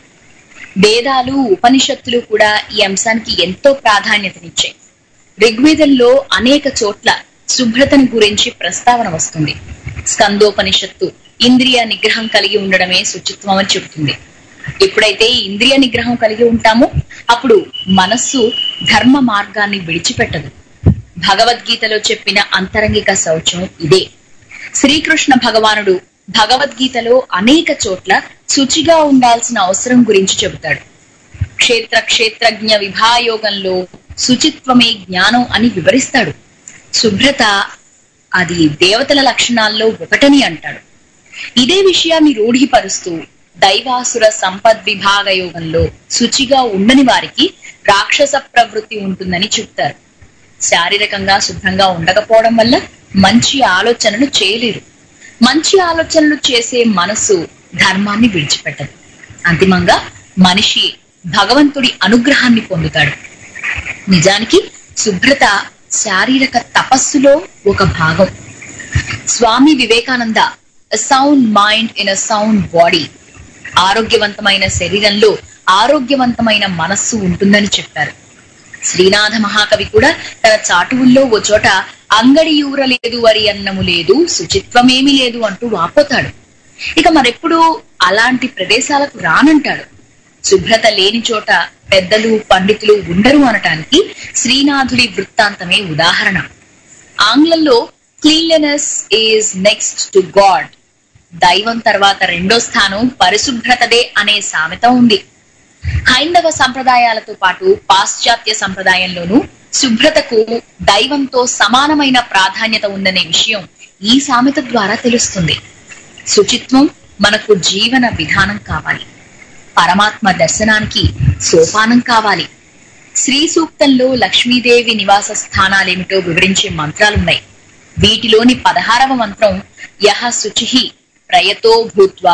వేదాలు ఉపనిషత్తులు కూడా ఈ అంశానికి ఎంతో ప్రాధాన్యతనిచ్చాయి ఋగ్వేదంలో అనేక చోట్ల శుభ్రతను గురించి ప్రస్తావన వస్తుంది స్కందోపనిషత్తు ఇంద్రియ నిగ్రహం కలిగి ఉండడమే శుచిత్వం అని చెబుతుంది ఎప్పుడైతే ఈ ఇంద్రియ నిగ్రహం కలిగి ఉంటామో అప్పుడు మనస్సు ధర్మ మార్గాన్ని విడిచిపెట్టదు భగవద్గీతలో చెప్పిన అంతరంగిక శౌచం ఇదే శ్రీకృష్ణ భగవానుడు భగవద్గీతలో అనేక చోట్ల శుచిగా ఉండాల్సిన అవసరం గురించి చెబుతాడు క్షేత్ర క్షేత్రజ్ఞ విభాయోగంలో శుచిత్వమే జ్ఞానం అని వివరిస్తాడు శుభ్రత అది దేవతల లక్షణాల్లో ఒకటని అంటాడు ఇదే విషయాన్ని రూఢీపరుస్తూ దైవాసుర సంపద్ విభాగ యోగంలో శుచిగా ఉండని వారికి రాక్షస ప్రవృత్తి ఉంటుందని చెప్తారు శారీరకంగా శుభ్రంగా ఉండకపోవడం వల్ల మంచి ఆలోచనలు చేయలేరు మంచి ఆలోచనలు చేసే మనసు ధర్మాన్ని విడిచిపెట్టదు అంతిమంగా మనిషి భగవంతుడి అనుగ్రహాన్ని పొందుతాడు నిజానికి శుభ్రత శారీరక తపస్సులో ఒక భాగం Swami Vivekananda sound mind in a sound body ఆరోగ్యవంతమైన శరీరంలో ఆరోగ్యవంతమైన మనస్సు ఉంటుందని చెప్పారు శ్రీనాథ మహాకవి కూడా తన చాటువుల్లో ఓ చోట అంగడి ఊర లేదు వరి అన్నము లేదు శుచిత్వమేమీ లేదు అంటూ వాపోతాడు ఇక మరెప్పుడు అలాంటి ప్రదేశాలకు రానంటాడు శుభ్రత లేని చోట పెద్దలు పండితులు ఉండరు అనటానికి శ్రీనాథుడి వృత్తాంతమే ఉదాహరణ ఆంగ్లంలో cleanliness is next to God దైవం తర్వాత రెండో స్థానం పరిశుభ్రతదే అనే సామెత ఉంది హైందవ సంప్రదాయాలతో పాటు పాశ్చాత్య సంప్రదాయంలోనూ శుభ్రతకు దైవంతో సమానమైన ప్రాధాన్యత ఉందనే విషయం ఈ సామెత ద్వారా తెలుస్తుంది శుచిత్వం మనకు జీవన విధానం కావాలి పరమాత్మ దర్శనానికి సోపానం కావాలి శ్రీ సూక్తంలో లక్ష్మీదేవి నివాస స్థానాలేమిటో వివరించే మంత్రాలున్నాయి వీటిలోని పదహారవ మంత్రం యహ శుచి ప్రయతో భూత్వా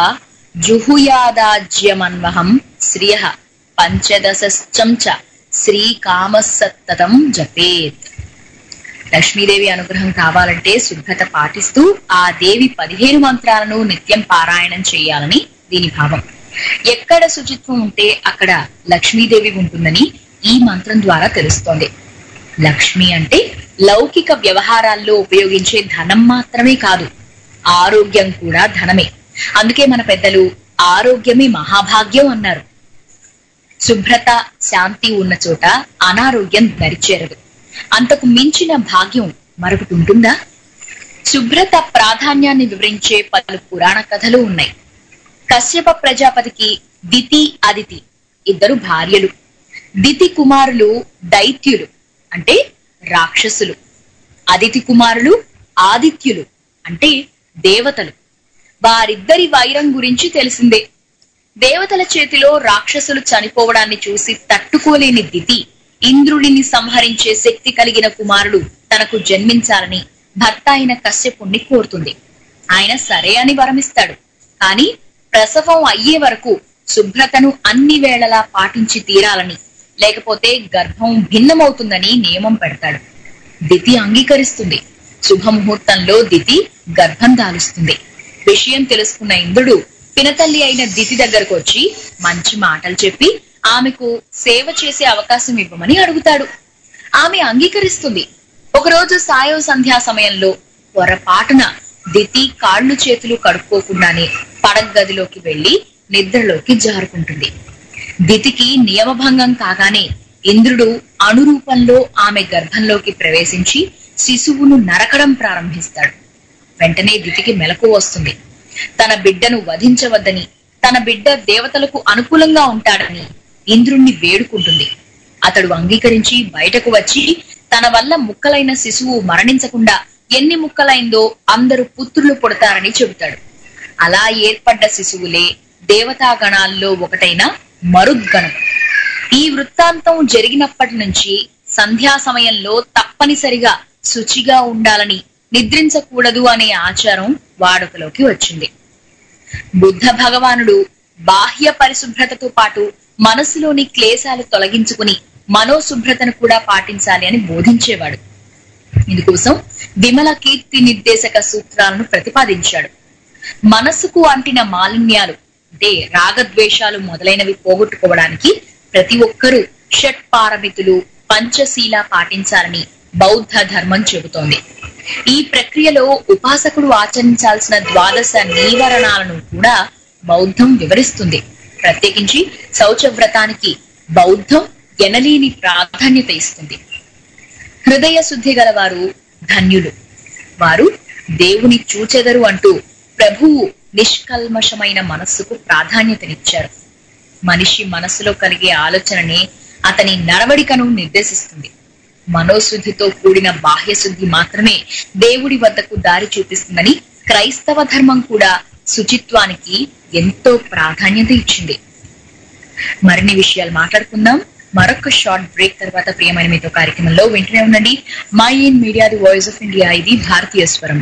జుహుయాదాజ్యమన్వహం శ్రియ పంచదశం చ శ్రీకామసత్తతం జపేత్ లక్ష్మీదేవి అనుగ్రహం కావాలంటే శుభ్రత పాటిస్తూ ఆ దేవి పదిహేను మంత్రాలను నిత్యం పారాయణం చేయాలని దీని భావం ఎక్కడ శుచిత్వం ఉంటే అక్కడ లక్ష్మీదేవి ఉంటుందని ఈ మంత్రం ద్వారా తెలుస్తోంది లక్ష్మి అంటే లౌకిక వ్యవహారాల్లో ఉపయోగించే ధనం మాత్రమే కాదు ఆరోగ్యం కూడా ధనమే అందుకే మన పెద్దలు ఆరోగ్యమే మహాభాగ్యం అన్నారు శుభ్రత శాంతి ఉన్న చోట అనారోగ్యం దరిచేరదు అంతకు మించిన భాగ్యం మరొకటి ఉంటుందా శుభ్రత ప్రాధాన్యాన్ని వివరించే పలు పురాణ కథలు ఉన్నాయి కశ్యప ప్రజాపతికి దితి అదితి ఇద్దరు భార్యలు దితి కుమారులు దైత్యులు అంటే రాక్షసులు అదితి కుమారులు ఆదిత్యులు అంటే దేవతలు వారిద్దరి వైరం గురించి తెలిసిందే దేవతల చేతిలో రాక్షసులు చనిపోవడాన్ని చూసి తట్టుకోలేని దితి ఇంద్రుడిని సంహరించే శక్తి కలిగిన కుమారుడు తనకు జన్మించాలని భర్త అయిన కశ్యపుణ్ణి కోరుతుంది ఆయన సరే అని వరమిస్తాడు కాని ప్రసవం అయ్యే వరకు శుభ్రతను అన్ని వేళలా పాటించి తీరాలని లేకపోతే గర్భం భిన్నమవుతుందని నియమం పెడతాడు దితి అంగీకరిస్తుంది శుభముహూర్తంలో దితి గర్భం దాలుస్తుంది విషయం తెలుసుకున్న ఇంద్రుడు పినతల్లి అయిన దితి దగ్గరకు వచ్చి మంచి మాటలు చెప్పి ఆమెకు సేవ చేసే అవకాశం ఇవ్వమని అడుగుతాడు ఆమె అంగీకరిస్తుంది ఒకరోజు సాయో సంధ్యా సమయంలో పొరపాటున దితి కాళ్ళు చేతులు కడుక్కోకుండానే పడగదిలోకి వెళ్లి నిద్రలోకి జారుకుంటుంది దితికి నియమభంగం కాగానే ఇంద్రుడు అణురూపంలో ఆమె గర్భంలోకి ప్రవేశించి శిశువును నరకడం ప్రారంభిస్తాడు వెంటనే దితికి మెలకు వస్తుంది తన బిడ్డను వధించవద్దని తన బిడ్డ దేవతలకు అనుకూలంగా ఉంటాడని ఇంద్రుణ్ణి వేడుకుంటుంది అతడు అంగీకరించి బయటకు వచ్చి తన వల్ల ముక్కలైన శిశువు మరణించకుండా ఎన్ని ముక్కలైందో అందరూ పుత్రులు పుడతారని చెబుతాడు అలా ఏర్పడ్డ శిశువులే దేవతాగణాల్లో ఒకటైన మరుద్గణం ఈ వృత్తాంతం జరిగినప్పటి నుంచి సంధ్యా సమయంలో తప్పనిసరిగా శుచిగా ఉండాలని నిద్రించకూడదు అనే ఆచారం వాడుకలోకి వచ్చింది బుద్ధ భగవానుడు బాహ్య పరిశుభ్రతతో పాటు మనసులోని క్లేశాలు తొలగించుకుని మనోశుభ్రతను కూడా పాటించాలి అని బోధించేవాడు ఇందుకోసం విమల కీర్తి నిర్దేశక సూత్రాలను ప్రతిపాదించాడు మనస్సుకు అంటిన మాలిన్యాలు అంటే రాగద్వేషాలు మొదలైనవి పోగొట్టుకోవడానికి ప్రతి ఒక్కరూ షట్ పారమితులు పంచశీల పాటించాలని బౌద్ధ ధర్మం చెబుతోంది ఈ ప్రక్రియలో ఉపాసకుడు ఆచరించాల్సిన ద్వాదశ నీవరణాలను కూడా బౌద్ధం వివరిస్తుంది ప్రత్యేకించి శౌచ వ్రతానికి బౌద్ధం ఎనలేని ప్రాధాన్యత ఇస్తుంది హృదయ శుద్ధి గలవారు ధన్యులు వారు దేవుని చూచెదరు అంటూ ప్రభువు నిష్కల్మషమైన మనస్సుకు ప్రాధాన్యతనిచ్చారు మనిషి మనస్సులో కలిగే ఆలోచనని అతని నడవడికను నిర్దేశిస్తుంది మనోశుద్ధితో కూడిన బాహ్య శుద్ధి మాత్రమే దేవుడి వద్దకు దారి చూపిస్తుందని క్రైస్తవ ధర్మం కూడా శుచిత్వానికి ఎంతో ప్రాధాన్యత ఇచ్చింది మరిన్ని విషయాలు మాట్లాడుకుందాం మరొక షార్ట్ బ్రేక్ తర్వాత ప్రియమైన మీతో కార్యక్రమంలో వింటూనే ఉండండి my in media the voice of India ఇది భారతీయ స్వరం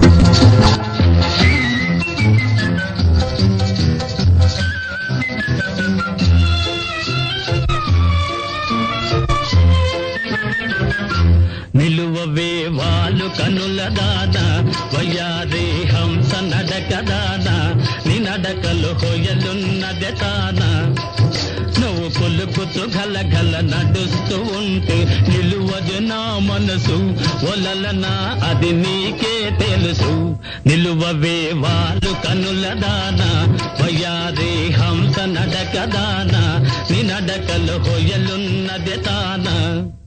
నిలువవే వాళ్ళు కనుల దాన వయ్యారే హంస నడక దాన నీ నడకలు హొయలున్నది తాన నువ్వు కొలుకుతూ గల గల నడుస్తూ ఉంటే నిలువదు నా మనసు ఒలలనా అది నీకే తెలుసు నిలువవే వాళ్ళు కనుల దాన వయ్యారే హంస నడక దాన నీ నడకలు హొయలున్నది తానా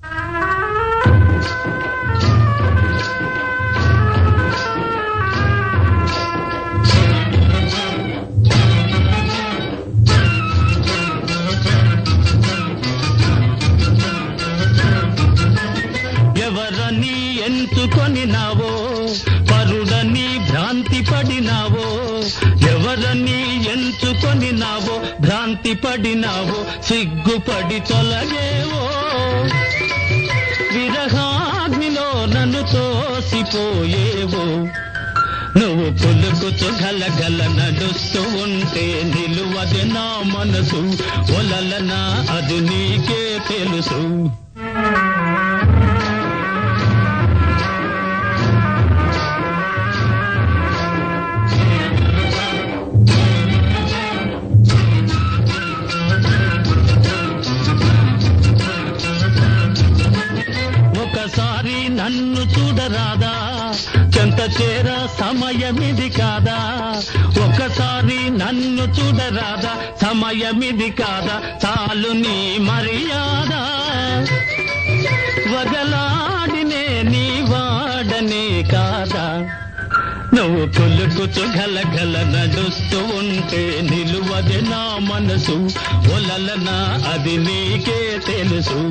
ఎవరని ఎంచుకొని నావో పరుడని భ్రాంతి పడినావో ఎవరని ఎంచుకొని నావో భ్రాంతి పడినావో సిగ్గుపడి తొలగేవో విరహాగ్నిలో నన్ను తోసిపోయేవో నువ్వు పులుకుతూ గల గల నడుస్తూ ఉంటే నిలువది నా మనసు ఒలలనా అది నీకే తెలుసు ఒకసారి నన్ను చూడరాదా చెంత చేర సమయమిది కాదా ఒకసారి నన్ను చూడరాదా సమయమిది కాదా చాలు నీ మర్యాద వగలాడినే నీ వాడనే కాదా నువ్వు కొలుకుతూ గల గల నడుస్తూ ఉంటే నిలువది నా మనసు ఒలలనా అది నీకే తెలుసు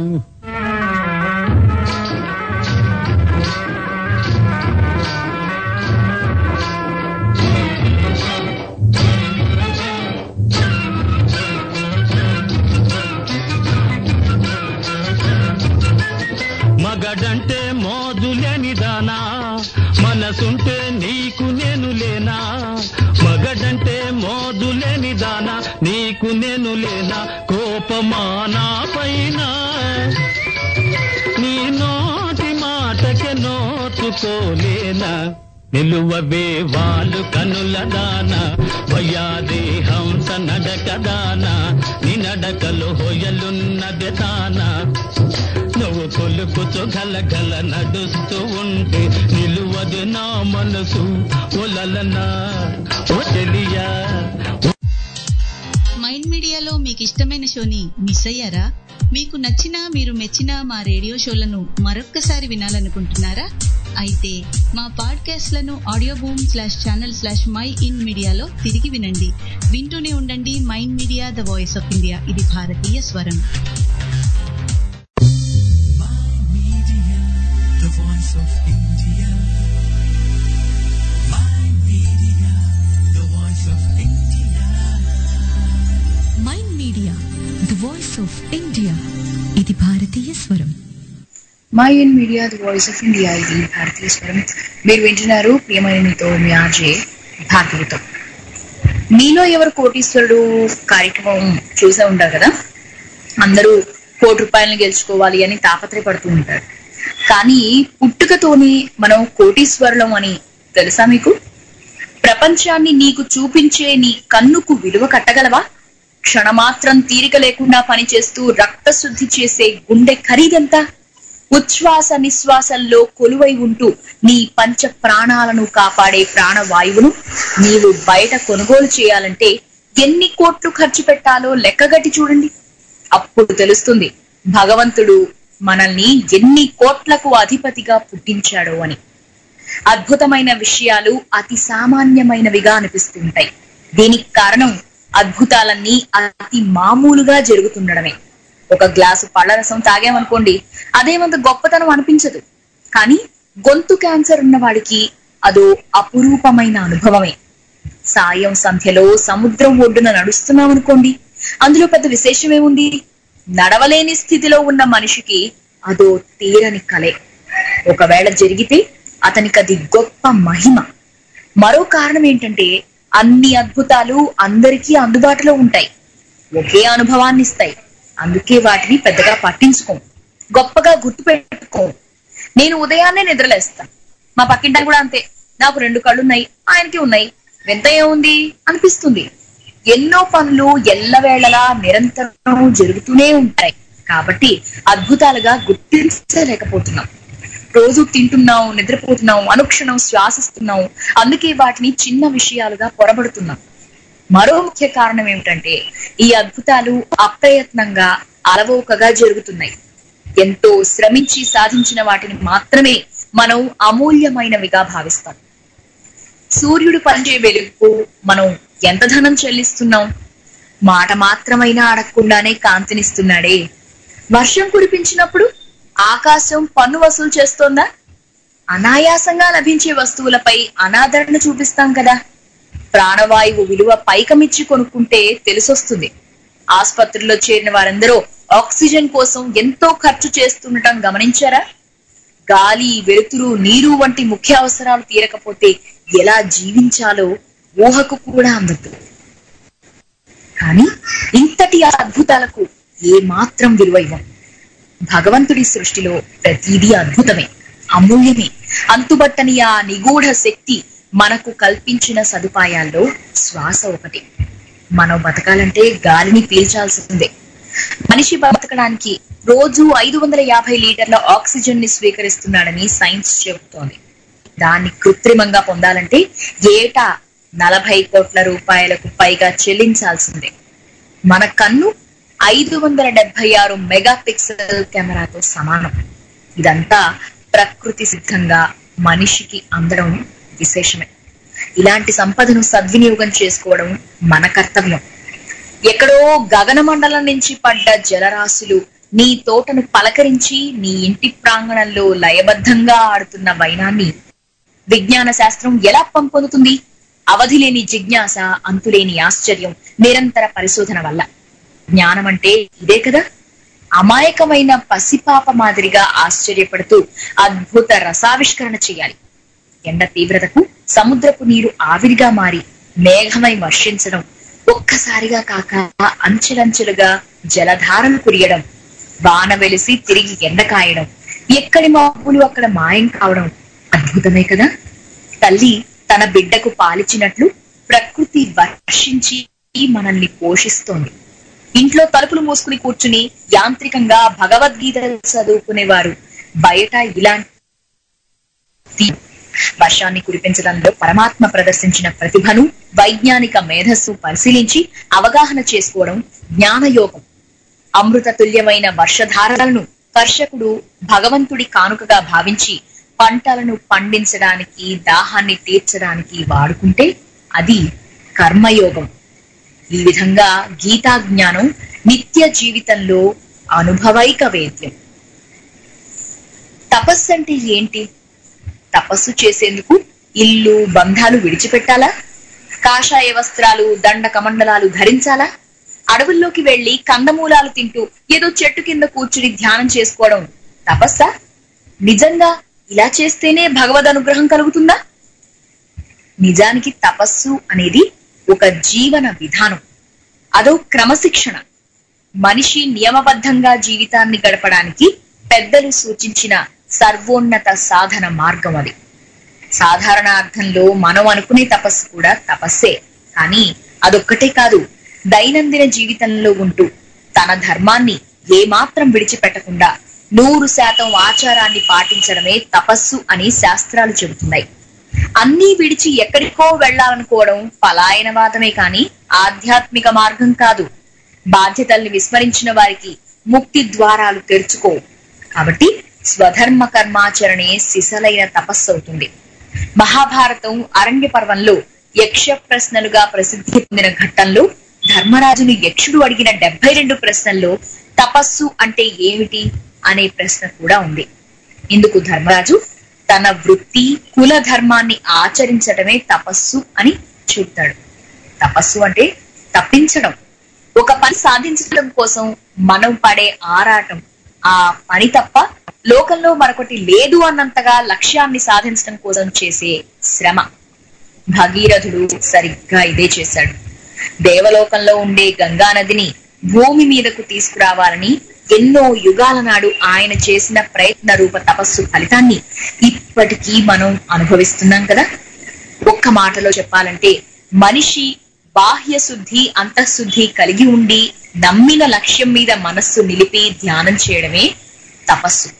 మగడంటే మోదులేని దానా మనసుంటే నీకు నేను లేనా మగడంటే మోదులేని దానా నీకు నేను లేనా కోపమా నా పైన నీ నోటి మాటకే నోచుకోలేనా నిలువవే వాళ్ళు కనుల దాన వయ్యాది హంస నడక దాన నీ నడకలు హొయలున్నది తానా నువ్వు కొలుకుతూ గల గల నడుస్తూ ఉంటే నిలువదు నా మనసు ఒలలనా ఓ తెలియా మైండ్ మీడియాలో మీకు ఇష్టమైన షోని మిస్ అయ్యారా మీకు నచ్చిన మీరు మెచ్చిన మా రేడియో షోలను మరొక్కసారి వినాలనుకుంటున్నారా అయితే మా పాడ్కాస్ట్లను audio boom slash channel slash my in మీడియాలో తిరిగి వినండి వింటూనే ఉండండి mind media the voice of India ఇది భారతీయ స్వరం the voice of India. My media, the voice of India. Mind media the voice of India ఇది భారతీయ స్వరం my in media the voice of India ఇది భారతీయ స్వరం మీరు వింటున్నారు ప్రియమైన మీతో మీ ఆర్జే భాగవతం మీలో ఎవరు కోటీశ్వరుడు కార్యక్రమం చూసే ఉంటారు కదా అందరూ కోటి రూపాయలను గెలుచుకోవాలి అని తాపత్రయపడుతూ ఉంటారు కానీ పుట్టుకతోనే మనం కోటీశ్వరులం అని తెలుసా మీకు ప్రపంచాన్ని నీకు చూపించే నీ కన్నుకు విలువ కట్టగలవా క్షణమాత్రం తీరిక లేకుండా పనిచేస్తూ రక్తశుద్ధి చేసే గుండె ఖరీదెంత ఉచ్ఛ్వాస నిశ్వాసంలో కొలువై ఉంటూ నీ పంచ ప్రాణాలను కాపాడే ప్రాణవాయువును నీవు బయట కొనుగోలు చేయాలంటే ఎన్ని కోట్లు ఖర్చు పెట్టాలో లెక్కగట్టి చూడండి అప్పుడు తెలుస్తుంది భగవంతుడు మనల్ని ఎన్ని కోట్లకు అధిపతిగా పుట్టించాడో అని అద్భుతమైన విషయాలు అతి సామాన్యమైనవిగా అనిపిస్తుంటాయి దీనికి కారణం అద్భుతాలన్నీ అతి మామూలుగా జరుగుతుండడమే ఒక గ్లాసు పళ్ళ రసం తాగామనుకోండి అదేమంత గొప్పతనం అనిపించదు కానీ గొంతు క్యాన్సర్ ఉన్న వాడికి అదో అపురూపమైన అనుభవమే సాయం సంధ్యలో సముద్రం ఒడ్డున నడుస్తున్నాం అనుకోండి అందులో పెద్ద విశేషమేముంది నడవలేని స్థితిలో ఉన్న మనిషికి అదో తీరని కలే ఒకవేళ జరిగితే అతనికి అది గొప్ప మహిమ మరో కారణం ఏంటంటే అన్ని అద్భుతాలు అందరికీ అందుబాటులో ఉంటాయి ఒకే అనుభవాన్ని ఇస్తాయి అందుకే వాటిని పెద్దగా పట్టించుకోం గొప్పగా గుర్తు పెట్టుకోం నేను ఉదయాన్నే నిద్రలేస్తాను మా పక్కింటాను కూడా అంతే నాకు రెండు కళ్ళున్నాయి ఆయనకి ఉన్నాయి వింత ఏముంది అనిపిస్తుంది ఎన్నో పనులు ఎల్లవేళలా నిరంతరం జరుగుతూనే ఉంటాయి కాబట్టి అద్భుతాలుగా గుర్తించలేకపోతున్నాం రోజు తింటున్నాం నిద్రపోతున్నాం అనుక్షణం శ్వాసిస్తున్నాం అందుకే వాటిని చిన్న విషయాలుగా పొరబడుతున్నాం మరో ముఖ్య కారణం ఏమిటంటే ఈ అద్భుతాలు అప్రయత్నంగా అలవోకగా జరుగుతున్నాయి ఎంతో శ్రమించి సాధించిన వాటిని మాత్రమే మనం అమూల్యమైనవిగా భావిస్తాం సూర్యుడు పంచే వెలుగు మనం ఎంత ధనం చెల్లిస్తున్నాం మాట మాత్రమైనా అడగకుండానే కాంతినిస్తున్నాడే వర్షం కురిపించినప్పుడు ఆకాశం పన్ను వసూలు చేస్తోందా అనాయాసంగా లభించే వస్తువులపై అనాదరణ చూపిస్తాం కదా ప్రాణవాయువు విలువ పైకమిచ్చి కొనుక్కుంటే తెలిసొస్తుంది ఆసుపత్రిలో చేరిన వారందరూ ఆక్సిజన్ కోసం ఎంతో ఖర్చు చేస్తుండటం గమనించారా గాలి వెలుతురు నీరు వంటి ముఖ్య అవసరాలు తీరకపోతే ఎలా జీవించాలో ఊహకు కూడా అందదు కానీ ఇంతటి అద్భుతాలకు ఏ మాత్రం విలువ ఇవ్వం భగవంతుడి సృష్టిలో ప్రతిదీ అద్భుతమే అమూల్యమే అంతుబట్టని ఆ నిగూఢ శక్తి మనకు కల్పించిన సదుపాయాల్లో శ్వాస ఒకటి మనం బతకాలంటే గాలిని పీల్చాల్సిందే మనిషి బతకడానికి రోజు ఐదు వందల యాభై లీటర్ల ఆక్సిజన్ ని స్వీకరిస్తున్నాడని సైన్స్ చెబుతోంది దాన్ని కృత్రిమంగా పొందాలంటే ఏటా నలభై కోట్ల రూపాయలకు పైగా చెల్లించాల్సిందే మన కన్ను ఐదు వందల డెబ్బై ఆరు మెగా పిక్సెల్ కెమెరాతో సమానం ఇదంతా ప్రకృతి సిద్ధంగా మనిషికి అందడం విశేషమే ఇలాంటి సంపదను సద్వినియోగం చేసుకోవడం మన కర్తవ్యం ఎక్కడో గగన మండలం నుంచి పడ్డ జలరాశులు నీ తోటను పలకరించి నీ ఇంటి ప్రాంగణంలో లయబద్ధంగా ఆడుతున్న వైనాన్ని విజ్ఞాన శాస్త్రం ఎలా పంపొందుతుంది అవధి లేని జిజ్ఞాస అంతులేని ఆశ్చర్యం నిరంతర పరిశోధన వల్ల జ్ఞానం అంటే ఇదే కదా అమాయకమైన పసిపాప మాదిరిగా ఆశ్చర్యపడుతూ అద్భుత రసావిష్కరణ చేయాలి ఎండ తీవ్రతకు సముద్రపు నీరు ఆవిరిగా మారి మేఘమై వర్షించడం ఒక్కసారిగా కాక అంచెలంచెలుగా జలధారలు కురియడం వాన వెలిసి తిరిగి ఎండ కాయడం ఎక్కడి మబ్బులు అక్కడ మాయం కావడం అద్భుతమే కదా తల్లి తన బిడ్డకు పాలిచ్చినట్లు ప్రకృతి వర్షించి మనల్ని పోషిస్తోంది ఇంట్లో తలుపులు మూసుకుని కూర్చుని యాంత్రికంగా భగవద్గీత చదువుకునేవారు బయట ఇలాంటి వర్షాన్ని కురిపించడంలో పరమాత్మ ప్రదర్శించిన ప్రతిభను వైజ్ఞానిక మేధస్సు పరిశీలించి అవగాహన చేసుకోవడం జ్ఞానయోగం అమృత తుల్యమైన వర్షధారలను కర్షకుడు భగవంతుడి కానుకగా భావించి పంటలను పండించడానికి దాహాన్ని తీర్చడానికి వాడుకుంటే అది కర్మయోగం ఈ విధంగా గీతా జ్ఞానం నిత్య జీవితంలో అనుభవైక వేద్యం తపస్సు అంటే ఏంటి తపస్సు చేసేందుకు ఇల్లు బంధాలు విడిచిపెట్టాలా కాషాయ వస్త్రాలు దండ కమండలాలు ధరించాలా అడవుల్లోకి వెళ్లి కందమూలాలు తింటూ ఏదో చెట్టు కింద కూర్చుని ధ్యానం చేసుకోవడం తపస్సా నిజంగా ఇలా చేస్తేనే భగవద్ అనుగ్రహం కలుగుతుందా నిజానికి తపస్సు అనేది ఒక జీవన విధానం అదో క్రమశిక్షణ మనిషి నియమబద్ధంగా జీవితాన్ని గడపడానికి పెద్దలు సూచించిన సర్వోన్నత సాధన మార్గం అది సాధారణ అర్థంలో మనం అనుకునే తపస్సు కూడా తపస్సే కానీ అదొక్కటే కాదు దైనందిన జీవితంలో ఉంటూ తన ధర్మాన్ని ఏమాత్రం విడిచిపెట్టకుండా నూరు శాతం ఆచారాన్ని పాటించడమే తపస్సు అని శాస్త్రాలు చెబుతున్నాయి అన్నీ విడిచి ఎక్కడికో వెళ్లాలనుకోవడం పలాయనవాదమే కాని ఆధ్యాత్మిక మార్గం కాదు బాధ్యతల్ని విస్మరించిన వారికి ముక్తి ద్వారాలు తెరుచుకోవు కాబట్టి స్వధర్మ కర్మాచరణే సిసలైన తపస్సు అవుతుంది మహాభారతం అరణ్య పర్వంలో యక్ష ప్రశ్నలుగా ప్రసిద్ధి పొందిన ఘట్టంలో ధర్మరాజుని యక్షుడు అడిగిన డెబ్బై రెండు ప్రశ్నల్లో తపస్సు అంటే ఏమిటి అనే ప్రశ్న కూడా ఉంది ఇందుకు ధర్మరాజు తన వృత్తి కుల ధర్మాన్ని ఆచరించడమే తపస్సు అని చెబుతాడు తపస్సు అంటే తప్పించడం ఒక పని సాధించడం కోసం మనం పడే ఆరాటం ఆ పని తప్ప లోకంలో మరొకటి లేదు అన్నంతగా లక్ష్యాన్ని సాధించడం కోసం చేసే శ్రమ భగీరథుడు సరిగ్గా ఇదే చేశాడు దేవలోకంలో ఉండే గంగా నదిని భూమి మీదకు తీసుకురావాలని ఎన్నో యుగాల నాడు ఆయన చేసిన ప్రయత్న రూప తపస్సు ఫలితాన్ని ఇప్పటికీ మనం అనుభవిస్తున్నాం కదా ఒక్క మాటలో చెప్పాలంటే మనిషి బాహ్య శుద్ధి అంతఃశుద్ధి కలిగి ఉండి నమ్మిన లక్ష్యం మీద మనస్సు నిలిపి ధ్యానం చేయడమే తపస్సు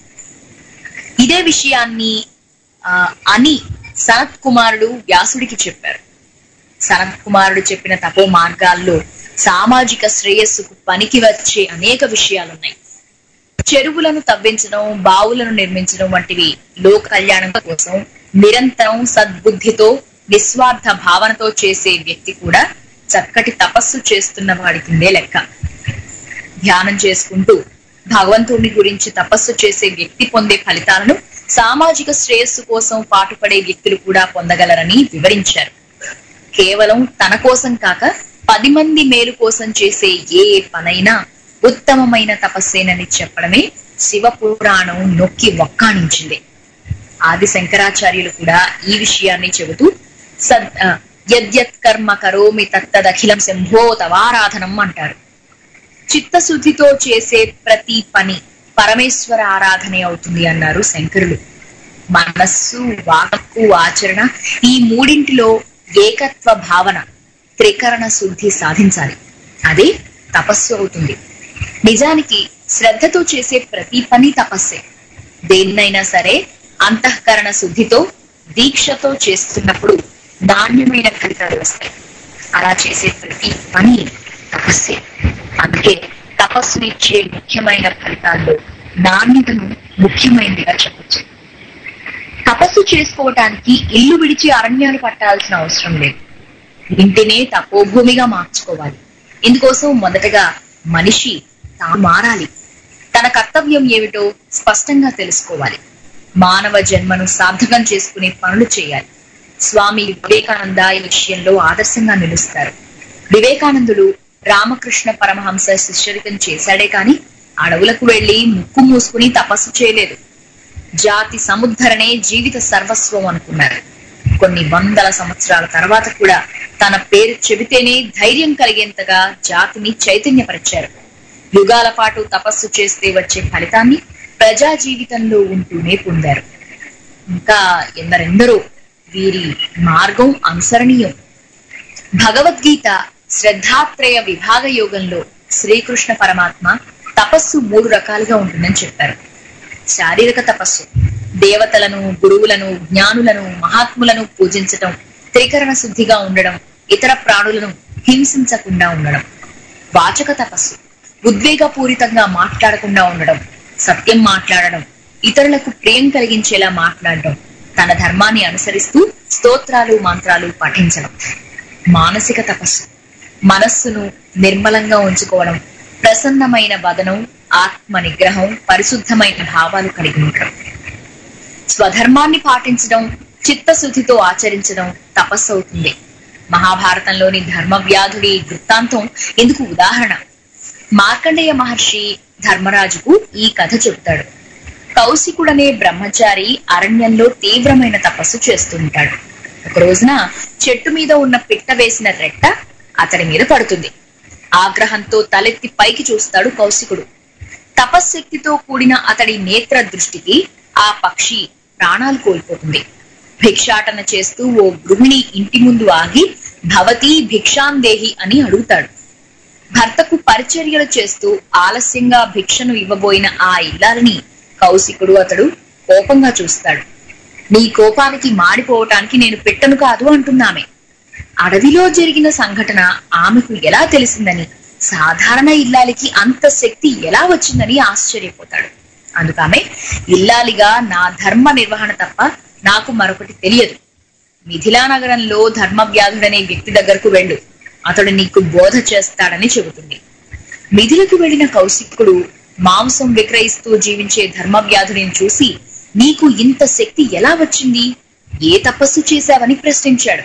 ఇదే విషయాన్ని ఆ, అని సనత్ కుమారుడు వ్యాసుడికి చెప్పారు సనత్ కుమారుడు చెప్పిన తపో మార్గాల్లో సామాజిక శ్రేయస్సుకు పనికి వచ్చే అనేక విషయాలున్నాయి చెరువులను తవ్వించడం బావులను నిర్మించడం వంటివి లోక కళ్యాణం కోసం నిరంతరం సద్బుద్ధితో నిస్వార్థ భావనతో చేసే వ్యక్తి కూడా చక్కటి తపస్సు చేస్తున్న వాడి కిందే లెక్క ధ్యానం చేసుకుంటూ భగవంతుని గురించి తపస్సు చేసే వ్యక్తి పొందే ఫలితాలను సామాజిక శ్రేయస్సు కోసం పాటుపడే వ్యక్తులు కూడా పొందగలరని వివరించారు కేవలం తన కోసం కాక పది మంది మేలు కోసం చేసే ఏ పనైనా ఉత్తమమైన తపస్సేనని చెప్పడమే శివ పురాణం నొక్కి వక్కాణించింది ఆది శంకరాచార్యులు కూడా ఈ విషయాన్ని చెబుతూ సద్ ఆ, యద్యత్ కర్మ కరోమి తత్తదఖిలం శంభో తవారాధనం అంటారు చిత్తశుద్ధితో చేసే ప్రతి పని పరమేశ్వర ఆరాధనే అవుతుంది అన్నారు శంకరులు మనస్సు వాక్కు ఆచరణ ఈ మూడింటిలో ఏకత్వ భావన త్రికరణ శుద్ధి సాధించాలి అదే తపస్సు అవుతుంది నిజానికి శ్రద్ధతో చేసే ప్రతి పని తపస్సే దేన్నైనా సరే అంతఃకరణ శుద్ధితో దీక్షతో చేస్తున్నప్పుడు నాణ్యమైన ఫలితాలు వస్తాయి అలా చేసే ప్రతి పని తపస్సే అందుకే తపస్సునిచ్చే ముఖ్యమైన ఫలితాల్లో నాణ్యతను ముఖ్యమైనదిగా చెప్పచ్చు తపస్సు చేసుకోవటానికి ఇల్లు విడిచి అరణ్యాలు పట్టాల్సిన అవసరం లేదు ఇంటినే తపోభూమిగా మార్చుకోవాలి ఇందుకోసం మొదటగా మనిషి తాను మారాలి తన కర్తవ్యం ఏమిటో స్పష్టంగా తెలుసుకోవాలి మానవ జన్మను సార్థకం చేసుకునే పనులు చేయాలి స్వామి వివేకానంద ఈ విషయంలో ఆదర్శంగా నిలుస్తారు వివేకానందుడు రామకృష్ణ పరమహంస శిష్యరికం చేశాడే కాని అడవులకు వెళ్లి ముక్కు మూసుకుని తపస్సు చేయలేదు జాతి సముద్ధరణే జీవిత సర్వస్వం అనుకున్నారు కొన్ని వందల సంవత్సరాల తర్వాత కూడా తన పేరు చెబితేనే ధైర్యం కలిగేంతగా జాతిని చైతన్యపరిచారు యుగాల పాటు తపస్సు చేస్తే వచ్చే ఫలితాన్ని ప్రజా జీవితంలో ఉంటూనే పొందారు ఇంకా ఎందరెందరో వీరి మార్గం అనుసరణీయం భగవద్గీత శ్రద్ధాత్రయ విభాగ యోగంలో శ్రీకృష్ణ పరమాత్మ తపస్సు మూడు రకాలుగా ఉంటుందని చెప్పారు శారీరక తపస్సు దేవతలను గురువులను జ్ఞానులను మహాత్ములను పూజించటం త్రికరణ శుద్ధిగా ఉండడం ఇతర ప్రాణులను హింసించకుండా ఉండడం వాచక తపస్సు ఉద్వేగపూరితంగా మాట్లాడకుండా ఉండడం సత్యం మాట్లాడడం ఇతరులకు ప్రియం కలిగించేలా మాట్లాడడం తన ధర్మాన్ని అనుసరిస్తూ స్తోత్రాలు మంత్రాలు పఠించడం మానసిక తపస్సు మనస్సును నిర్మలంగా ఉంచుకోవడం ప్రసన్నమైన వదనం ఆత్మ నిగ్రహం పరిశుద్ధమైన భావాలు కలిగి ఉండడం స్వధర్మాన్ని పాటించడం చిత్తశుద్ధితో ఆచరించడం తపస్సు అవుతుంది మహాభారతంలోని ధర్మ వ్యాధుడి వృత్తాంతం ఇందుకు ఉదాహరణ మార్కండేయ మహర్షి ధర్మరాజుకు ఈ కథ చెబుతాడు కౌశికుడనే బ్రహ్మచారి అరణ్యంలో తీవ్రమైన తపస్సు చేస్తూ ఉంటాడు ఒక రోజున చెట్టు మీద ఉన్న పిట్ట వేసిన రెట్ట అతడి మీద పడుతుంది ఆగ్రహంతో తలెత్తి పైకి చూస్తాడు కౌశికుడు తపశ్శక్తితో కూడిన అతడి నేత్ర దృష్టికి ఆ పక్షి ప్రాణాలు కోల్పోతుంది భిక్షాటన చేస్తూ ఓ గృహిణి ఇంటి ముందు ఆగి భవతి భిక్షాందేహి అని అడుగుతాడు భర్తకు పరిచర్యలు చేస్తూ ఆలస్యంగా భిక్షను ఇవ్వబోయిన ఆ ఇల్లాలని కౌశికుడు అతడు కోపంగా చూస్తాడు నీ కోపానికి మాడిపోవటానికి నేను పెట్టను కాదు అంటున్నామే అడవిలో జరిగిన సంఘటన ఆమెకు ఎలా తెలిసిందని సాధారణ ఇల్లాలికి అంత శక్తి ఎలా వచ్చిందని ఆశ్చర్యపోతాడు అందుకామె ఇల్లాలిగా నా ధర్మ నిర్వహణ తప్ప నాకు మరొకటి తెలియదు మిథిలా నగరంలో ధర్మవ్యాధుడనే వ్యక్తి దగ్గరకు వెళ్ళు అతడు నీకు బోధ చేస్తాడని చెబుతుంది మిథిలకు వెళ్లిన కౌశికుడు మాంసం విక్రయిస్తూ జీవించే ధర్మవ్యాధుడిని చూసి నీకు ఇంత శక్తి ఎలా వచ్చింది ఏ తపస్సు చేశావని ప్రశ్నించాడు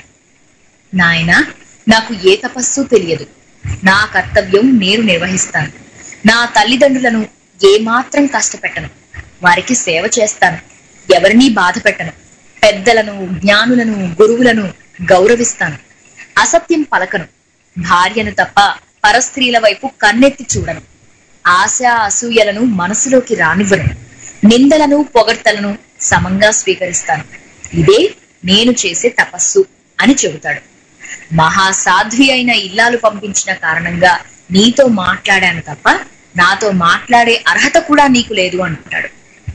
నాయనా నాకు ఏ తపస్సు తెలియదు నా కర్తవ్యం నేను నిర్వహిస్తాను నా తల్లిదండ్రులను ఏమాత్రం కష్టపెట్టను వారికి సేవ చేస్తాను ఎవరినీ బాధ పెట్టను పెద్దలను జ్ఞానులను గురువులను గౌరవిస్తాను అసత్యం పలకను భార్యను తప్ప పరస్త్రీల వైపు కన్నెత్తి చూడను ఆశ అసూయలను మనసులోకి రానివ్వను నిందలను పొగడ్తలను సమంగా స్వీకరిస్తాను ఇదే నేను చేసే తపస్సు అని చెబుతాడు మహాసాధ్వి అయిన ఇల్లాలు పంపించిన కారణంగా నీతో మాట్లాడాను తప్ప నాతో మాట్లాడే అర్హత కూడా నీకు లేదు అంటాడు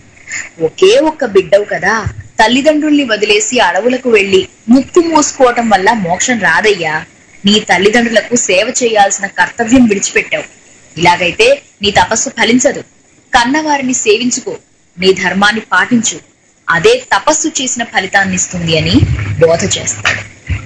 ఒకే ఒక్క బిడ్డవు కదా తల్లిదండ్రుల్ని వదిలేసి అడవులకు వెళ్లి ముక్కు మూసుకోవటం వల్ల మోక్షం రాదయ్యా నీ తల్లిదండ్రులకు సేవ చేయాల్సిన కర్తవ్యం విడిచిపెట్టావు ఇలాగైతే నీ తపస్సు ఫలించదు కన్నవారిని సేవించుకో నీ ధర్మాన్ని పాటించు అదే తపస్సు చేసిన ఫలితాన్ని ఇస్తుంది అని బోధ చేస్తాడు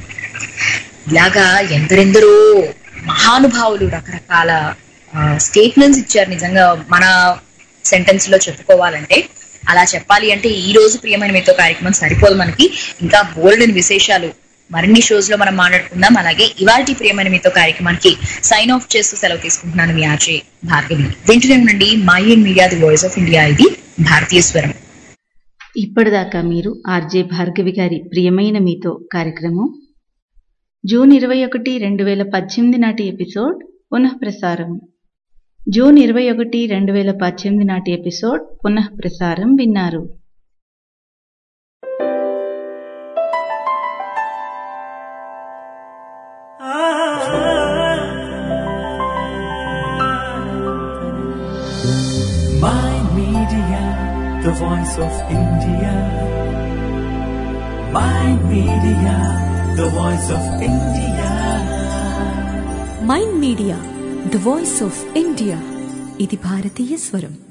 ఇలాగా ఎందరెందరో మహానుభావులు రకరకాల స్టేట్మెంట్స్ ఇచ్చారు నిజంగా మన సెంటెన్స్ లో చెప్పుకోవాలంటే అలా చెప్పాలి అంటే ఈ రోజు ప్రియమైన మీతో కార్యక్రమం సరిపోదు మనకి ఇంకా బోల్డెన్ విశేషాలు మరిన్ని షోస్ లో మనం మాట్లాడుకుందాం అలాగే ఇవాటి ప్రియమైన మీతో కార్యక్రమానికి సైన్ ఆఫ్ చేస్తూ సెలవు తీసుకుంటున్నాను మీ ఆచే భార్గవి వింటూనే ఉండండి my and media the voice of India ఇది భారతీయ స్వరం ఇప్పటిదాకా మీరు ఆర్జే భార్గవి గారి ప్రియమైన మీతో కార్యక్రమం జూన్ ఇరవై ఒకటి రెండు వేల పద్దెనిమిది నాటి ఎపిసోడ్ పునః ప్రసారం జూన్ ఇరవై ఒకటి రెండు వేల పద్దెనిమిది నాటి ఎపిసోడ్ పునః ప్రసారం విన్నారు My Media, the voice of India. My Media, the voice of India. Mind media the voice of India ఇది భారతీయ స్వరం